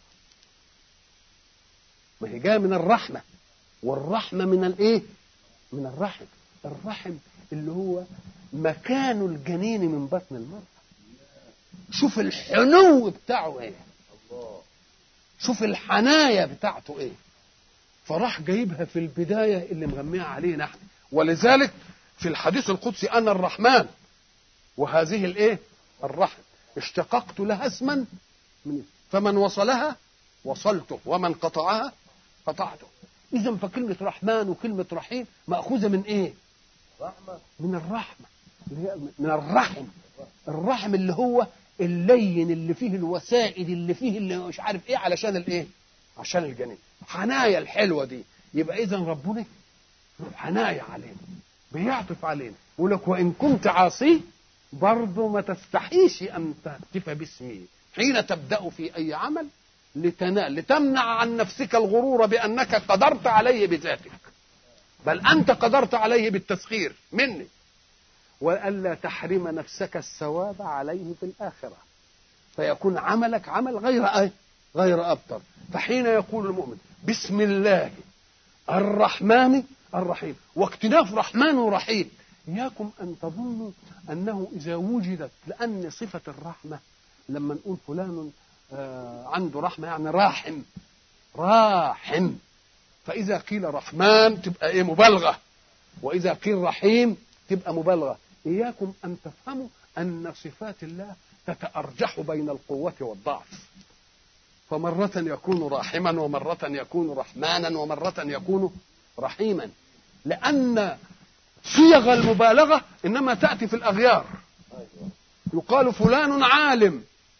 ما هي جايه من الرحمه والرحمه من الايه من الرحم الرحم اللي هو مكان الجنين من بطن المرأة شوف الحنو بتاعه ايه شوف الحناية بتاعته ايه فراح جايبها في البداية اللي مغميها علينا احنا ولذلك في الحديث القدسي انا الرحمن وهذه الايه الرحم اشتققت لها اسما من فمن وصلها وصلته ومن قطعها قطعته اذا فكلمه رحمن وكلمه رحيم ماخوذه من ايه رحمة من الرحمه اللي هي من الرحم الرحم اللي هو اللين اللي فيه الوسائد اللي فيه اللي مش عارف ايه علشان الايه عشان الجنين حنايا الحلوه دي يبقى اذا ربنا له حنايا علينا بيعطف علينا يقول لك وان كنت عاصي برضه ما تستحيش ان تهتف باسمي حين تبدا في اي عمل لتنال لتمنع عن نفسك الغرور بانك قدرت عليه بذاتك بل انت قدرت عليه بالتسخير مني والا تحرم نفسك الثواب عليه في الاخره فيكون عملك عمل غير ايه غير ابتر فحين يقول المؤمن بسم الله الرحمن الرحيم واكتناف رحمن ورحيم إياكم أن تظنوا أنه إذا وجدت لأن صفة الرحمة لما نقول فلان آه عنده رحمة يعني راحم راحم فإذا قيل رحمن تبقى إيه مبالغة وإذا قيل رحيم تبقى مبالغة إياكم أن تفهموا أن صفات الله تتأرجح بين القوة والضعف فمرة يكون راحما ومرة يكون رحمانا ومرة يكون رحيما لأن صيغ المبالغة إنما تأتي في الأغيار يقال فلان عالم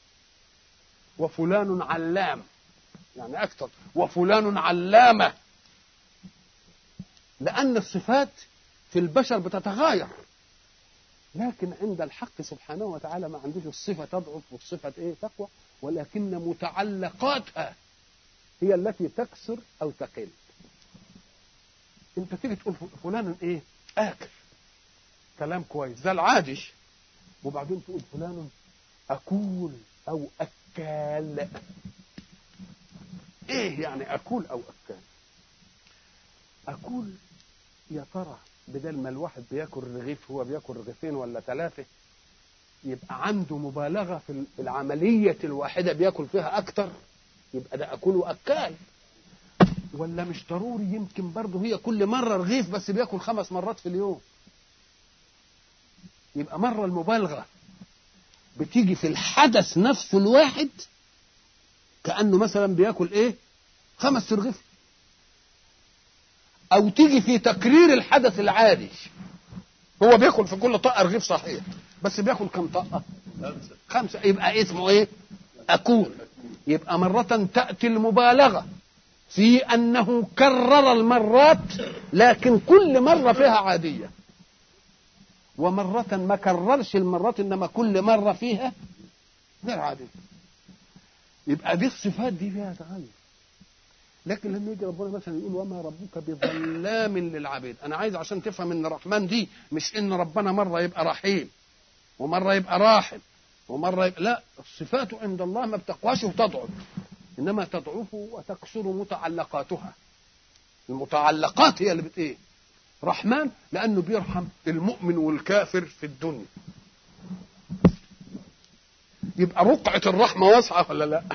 وفلان علام يعني أكثر وفلان علامة لأن الصفات في البشر بتتغاير لكن عند الحق سبحانه وتعالى ما عندوش الصفة تضعف والصفة ايه تقوى ولكن متعلقاتها هي التي تكسر أو تقل انت تيجي تقول فلان ايه آكل كلام كويس ده العادش وبعدين تقول فلان أكول أو أكال إيه يعني أكول أو أكال أكول يا ترى بدل ما الواحد بياكل رغيف هو بياكل رغيفين ولا ثلاثة يبقى عنده مبالغة في العملية الواحدة بياكل فيها أكتر يبقى ده أكل وأكال ولا مش ضروري يمكن برضه هي كل مرة رغيف بس بياكل خمس مرات في اليوم يبقى مرة المبالغة بتيجي في الحدث نفسه الواحد كأنه مثلا بياكل ايه خمس رغيف او تيجي في تكرير الحدث العادي هو بياكل في كل طاقة رغيف صحيح بس بياكل كم طاقة خمسة خمسة يبقى اسمه ايه أكون يبقى مرة تأتي المبالغة في أنه كرر المرات لكن كل مرة فيها عادية ومرة ما كررش المرات إنما كل مرة فيها غير عادية يبقى دي الصفات دي فيها تغير لكن لما يجي ربنا مثلا يقول وما ربك بظلام للعبيد انا عايز عشان تفهم ان الرحمن دي مش ان ربنا مره يبقى رحيم ومره يبقى راحم ومره يبقى لا الصفات عند الله ما بتقواش وتضعف انما تضعف وتكسر متعلقاتها المتعلقات هي اللي بت ايه رحمن لانه بيرحم المؤمن والكافر في الدنيا يبقى رقعة الرحمة واسعة ولا لا؟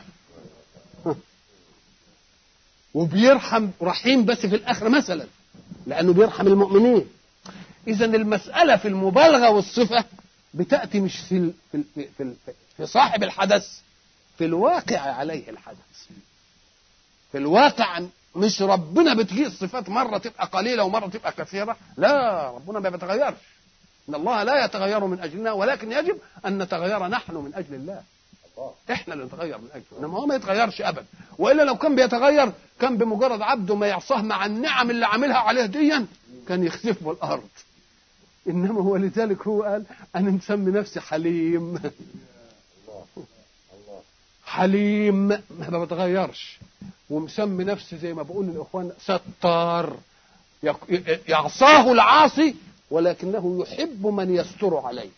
وبيرحم رحيم بس في الآخرة مثلا لأنه بيرحم المؤمنين إذا المسألة في المبالغة والصفة بتأتي مش في في في, في, في صاحب الحدث في الواقع عليه الحدث في الواقع مش ربنا بتجي الصفات مرة تبقى قليلة ومرة تبقى كثيرة لا ربنا ما بيتغيرش ان الله لا يتغير من اجلنا ولكن يجب ان نتغير نحن من اجل الله احنا اللي نتغير من اجله انما هو ما يتغيرش ابدا والا لو كان بيتغير كان بمجرد عبده ما يعصاه مع النعم اللي عاملها عليه ديا كان يخسف بالارض انما هو لذلك هو قال انا مسمي نفسي حليم حليم ما بتغيرش ومسمي نفسي زي ما بقول للاخوان ستار يعصاه العاصي ولكنه يحب من يستر عليه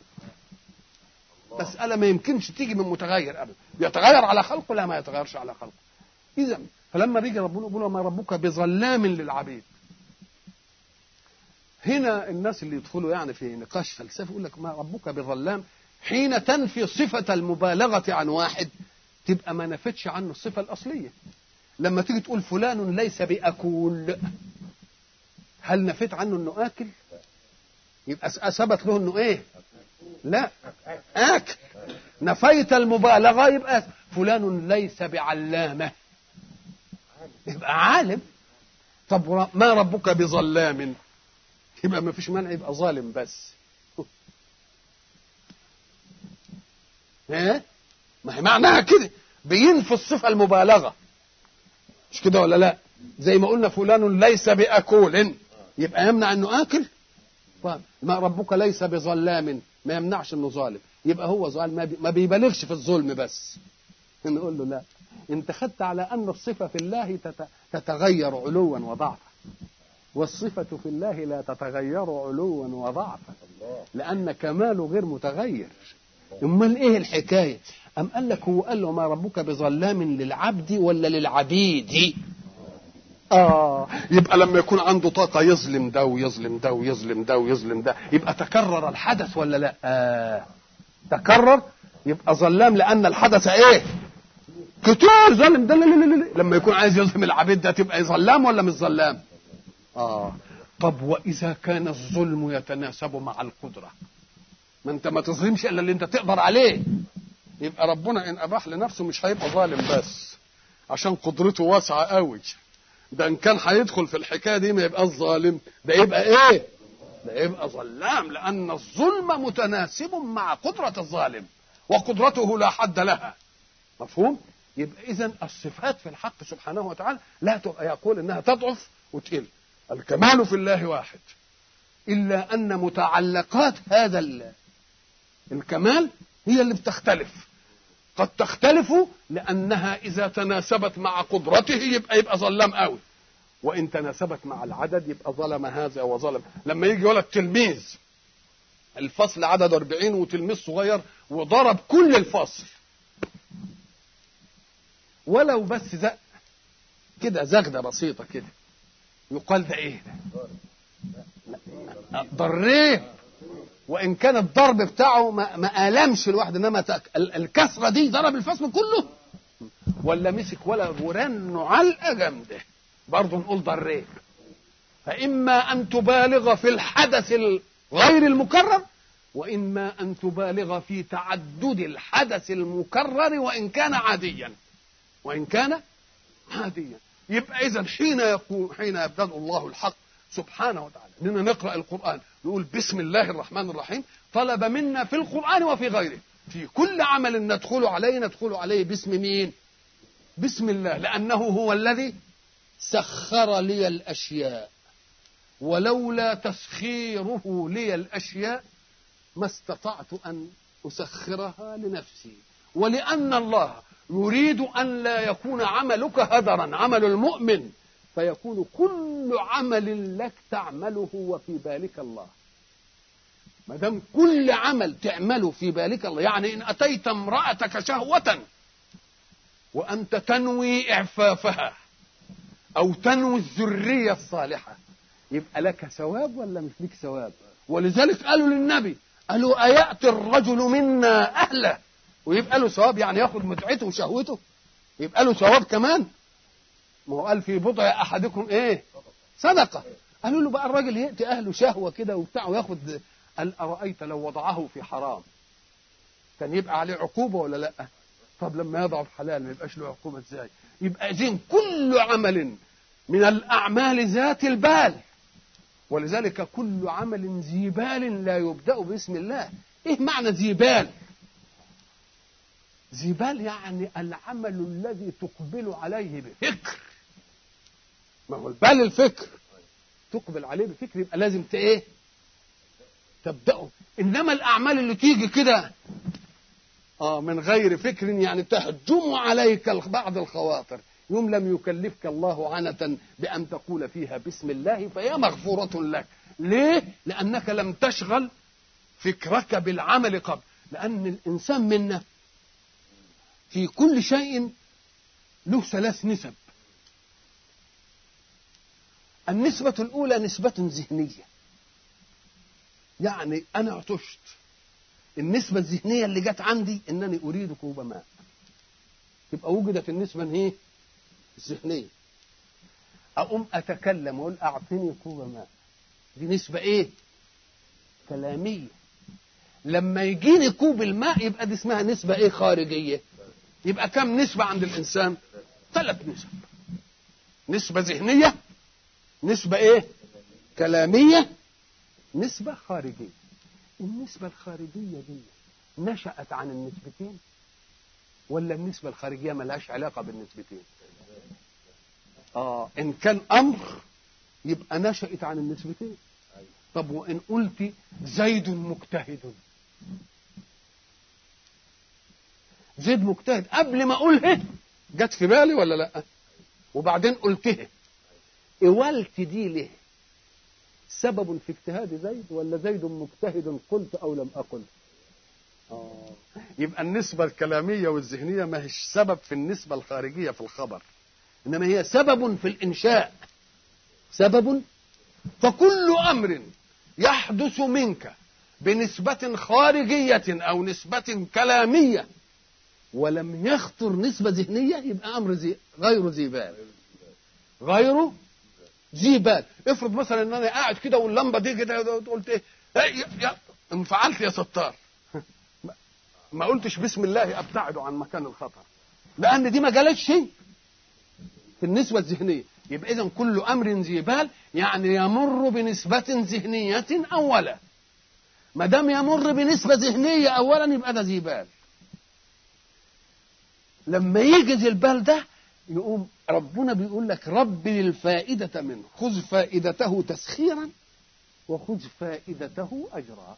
مسألة ما يمكنش تيجي من متغير أبدا يتغير على خلقه لا ما يتغيرش على خلقه إذا فلما بيجي ربنا يقول ما ربك بظلام للعبيد هنا الناس اللي يدخلوا يعني في نقاش فلسفي يقول لك ما ربك بظلام حين تنفي صفة المبالغة عن واحد تبقى ما نفتش عنه الصفة الأصلية لما تيجي تقول فلان ليس بأكول هل نفيت عنه انه آكل يبقى ثبت له انه ايه لا اكل نفيت المبالغه يبقى فلان ليس بعلامه يبقى عالم طب ما ربك بظلام يبقى ما فيش مانع يبقى ظالم بس ايه ما هي معناها كده بينفي الصفه المبالغه مش كده ولا لا زي ما قلنا فلان ليس باكول يبقى يمنع انه اكل ما ربك ليس بظلام ما يمنعش انه ظالم يبقى هو ظالم ما بيبالغش في الظلم بس نقول له لا انت خدت على ان الصفه في الله تتغير علوا وضعفا والصفه في الله لا تتغير علوا وضعفا لان كماله غير متغير امال ايه الحكايه ام قال لك هو قال له ما ربك بظلام للعبد ولا للعبيد آه يبقى لما يكون عنده طاقة يظلم ده ويظلم ده ويظلم ده ويظلم ده يبقى تكرر الحدث ولا لا؟ آه تكرر يبقى ظلام لأن الحدث إيه؟ كتير ظلم ده لا لا لا لما يكون عايز يظلم العبيد ده تبقى ظلام ولا مش ظلام؟ آه طب وإذا كان الظلم يتناسب مع القدرة ما أنت ما تظلمش إلا اللي أنت تقدر عليه يبقى ربنا إن أباح لنفسه مش هيبقى ظالم بس عشان قدرته واسعة قوي ده ان كان هيدخل في الحكايه دي ما يبقى ظالم ده يبقى ايه ده يبقى ظلام لان الظلم متناسب مع قدره الظالم وقدرته لا حد لها مفهوم يبقى اذا الصفات في الحق سبحانه وتعالى لا يقول انها تضعف وتقل الكمال في الله واحد الا ان متعلقات هذا الكمال هي اللي بتختلف قد تختلف لانها اذا تناسبت مع قدرته يبقى يبقى ظلام قوي وان تناسبت مع العدد يبقى ظلم هذا وظلم لما يجي ولد تلميذ الفصل عدد 40 وتلميذ صغير وضرب كل الفصل ولو بس زق كده زغده بسيطه كده يقال ده ايه ده ضريه وان كان الضرب بتاعه ما, ما المش الواحد انما الكسره دي ضرب الفصل كله ولا مسك ولا ورنه علقه جامده برضه نقول ضريب فاما ان تبالغ في الحدث غير المكرر واما ان تبالغ في تعدد الحدث المكرر وان كان عاديا وان كان عاديا يبقى اذا حين يقول حين يبدا الله الحق سبحانه وتعالى اننا نقرا القران نقول بسم الله الرحمن الرحيم طلب منا في القران وفي غيره في كل عمل ندخل عليه ندخل عليه باسم مين بسم الله لأنه هو الذي سخر لي الأشياء ولولا تسخيره لي الأشياء ما استطعت أن أسخرها لنفسي ولأن الله يريد أن لا يكون عملك هدرا عمل المؤمن فيكون كل عمل لك تعمله وفي بالك الله ما دام كل عمل تعمله في بالك الله يعني ان اتيت امراتك شهوه وانت تنوي اعفافها او تنوي الذريه الصالحه يبقى لك ثواب ولا مش لك ثواب ولذلك قالوا للنبي قالوا اياتي الرجل منا اهله ويبقى له ثواب يعني ياخد متعته وشهوته يبقى له ثواب كمان ما هو قال في بضع احدكم ايه صدقه قالوا له بقى الراجل ياتي اهله شهوه كده وبتاع وياخد قال ارايت لو وضعه في حرام كان يبقى عليه عقوبه ولا لا طب لما يضع في حلال ما يبقاش له عقوبه ازاي يبقى اذن كل عمل من الاعمال ذات البال ولذلك كل عمل ذي بال لا يبدا باسم الله ايه معنى ذي بال ذي بال يعني العمل الذي تقبل عليه بفكر ما هو البال الفكر تقبل عليه بفكر يبقى لازم ايه تبدأه إنما الأعمال اللي تيجي كده آه من غير فكر يعني تهجم عليك بعض الخواطر يوم لم يكلفك الله عنة بأن تقول فيها بسم الله فهي مغفورة لك ليه؟ لأنك لم تشغل فكرك بالعمل قبل لأن الإنسان منا في كل شيء له ثلاث نسب النسبة الأولى نسبة ذهنية يعني أنا عطشت النسبة الذهنية اللي جت عندي إنني أريد كوب ماء تبقى وجدت النسبة إيه؟ الذهنية أقوم أتكلم وأقول أعطني كوب ماء دي نسبة إيه؟ كلامية لما يجيني كوب الماء يبقى دي اسمها نسبة إيه خارجية يبقى كم نسبة عند الإنسان؟ ثلاث نسب نسبة ذهنية نسبة إيه؟ كلامية نسبة خارجية النسبة الخارجية دي نشأت عن النسبتين ولا النسبة الخارجية ملهاش علاقة بالنسبتين آه إن كان أمر يبقى نشأت عن النسبتين طب وإن قلت زيد مجتهد زيد مجتهد قبل ما أقوله جت في بالي ولا لأ وبعدين قلته قولت دي ليه سبب في اجتهاد زيد ولا زيد مجتهد قلت او لم اقل آه. يبقى النسبة الكلامية والذهنية ما هيش سبب في النسبة الخارجية في الخبر إنما هي سبب في الإنشاء سبب فكل أمر يحدث منك بنسبة خارجية أو نسبة كلامية ولم يخطر نسبة ذهنية يبقى أمر زي غير ذي بال غير ذي بال افرض مثلا ان انا قاعد كده واللمبه دي كده قلت ايه يا, يا انفعلت يا ستار ما قلتش بسم الله ابتعد عن مكان الخطر لان دي ما جالتش شيء في النسبه الذهنيه يبقى اذا كل امر ذي بال يعني يمر بنسبه ذهنيه اولا ما دام يمر بنسبه ذهنيه اولا يبقى ده ذي بال لما يجي ذي البال ده يقوم ربنا بيقول لك رب الفائدة منه خذ فائدته تسخيرا وخذ فائدته أجرا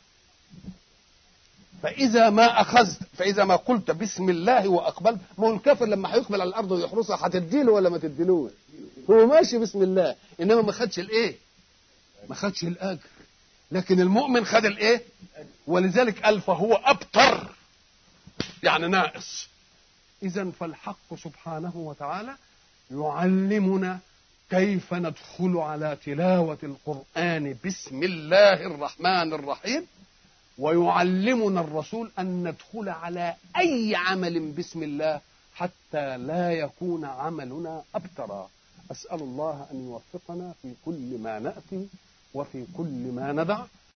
فإذا ما أخذت فإذا ما قلت بسم الله وأقبلت ما هو الكافر لما هيقبل على الأرض ويحرسها هتديله ولا ما تديلوش هو ماشي بسم الله إنما ما خدش الإيه ما خدش الأجر لكن المؤمن خد الإيه ولذلك قال فهو أبتر يعني ناقص إذا فالحق سبحانه وتعالى يعلمنا كيف ندخل على تلاوة القرآن بسم الله الرحمن الرحيم ويعلمنا الرسول أن ندخل على أي عمل بسم الله حتى لا يكون عملنا أبترا أسأل الله أن يوفقنا في كل ما نأتي وفي كل ما ندع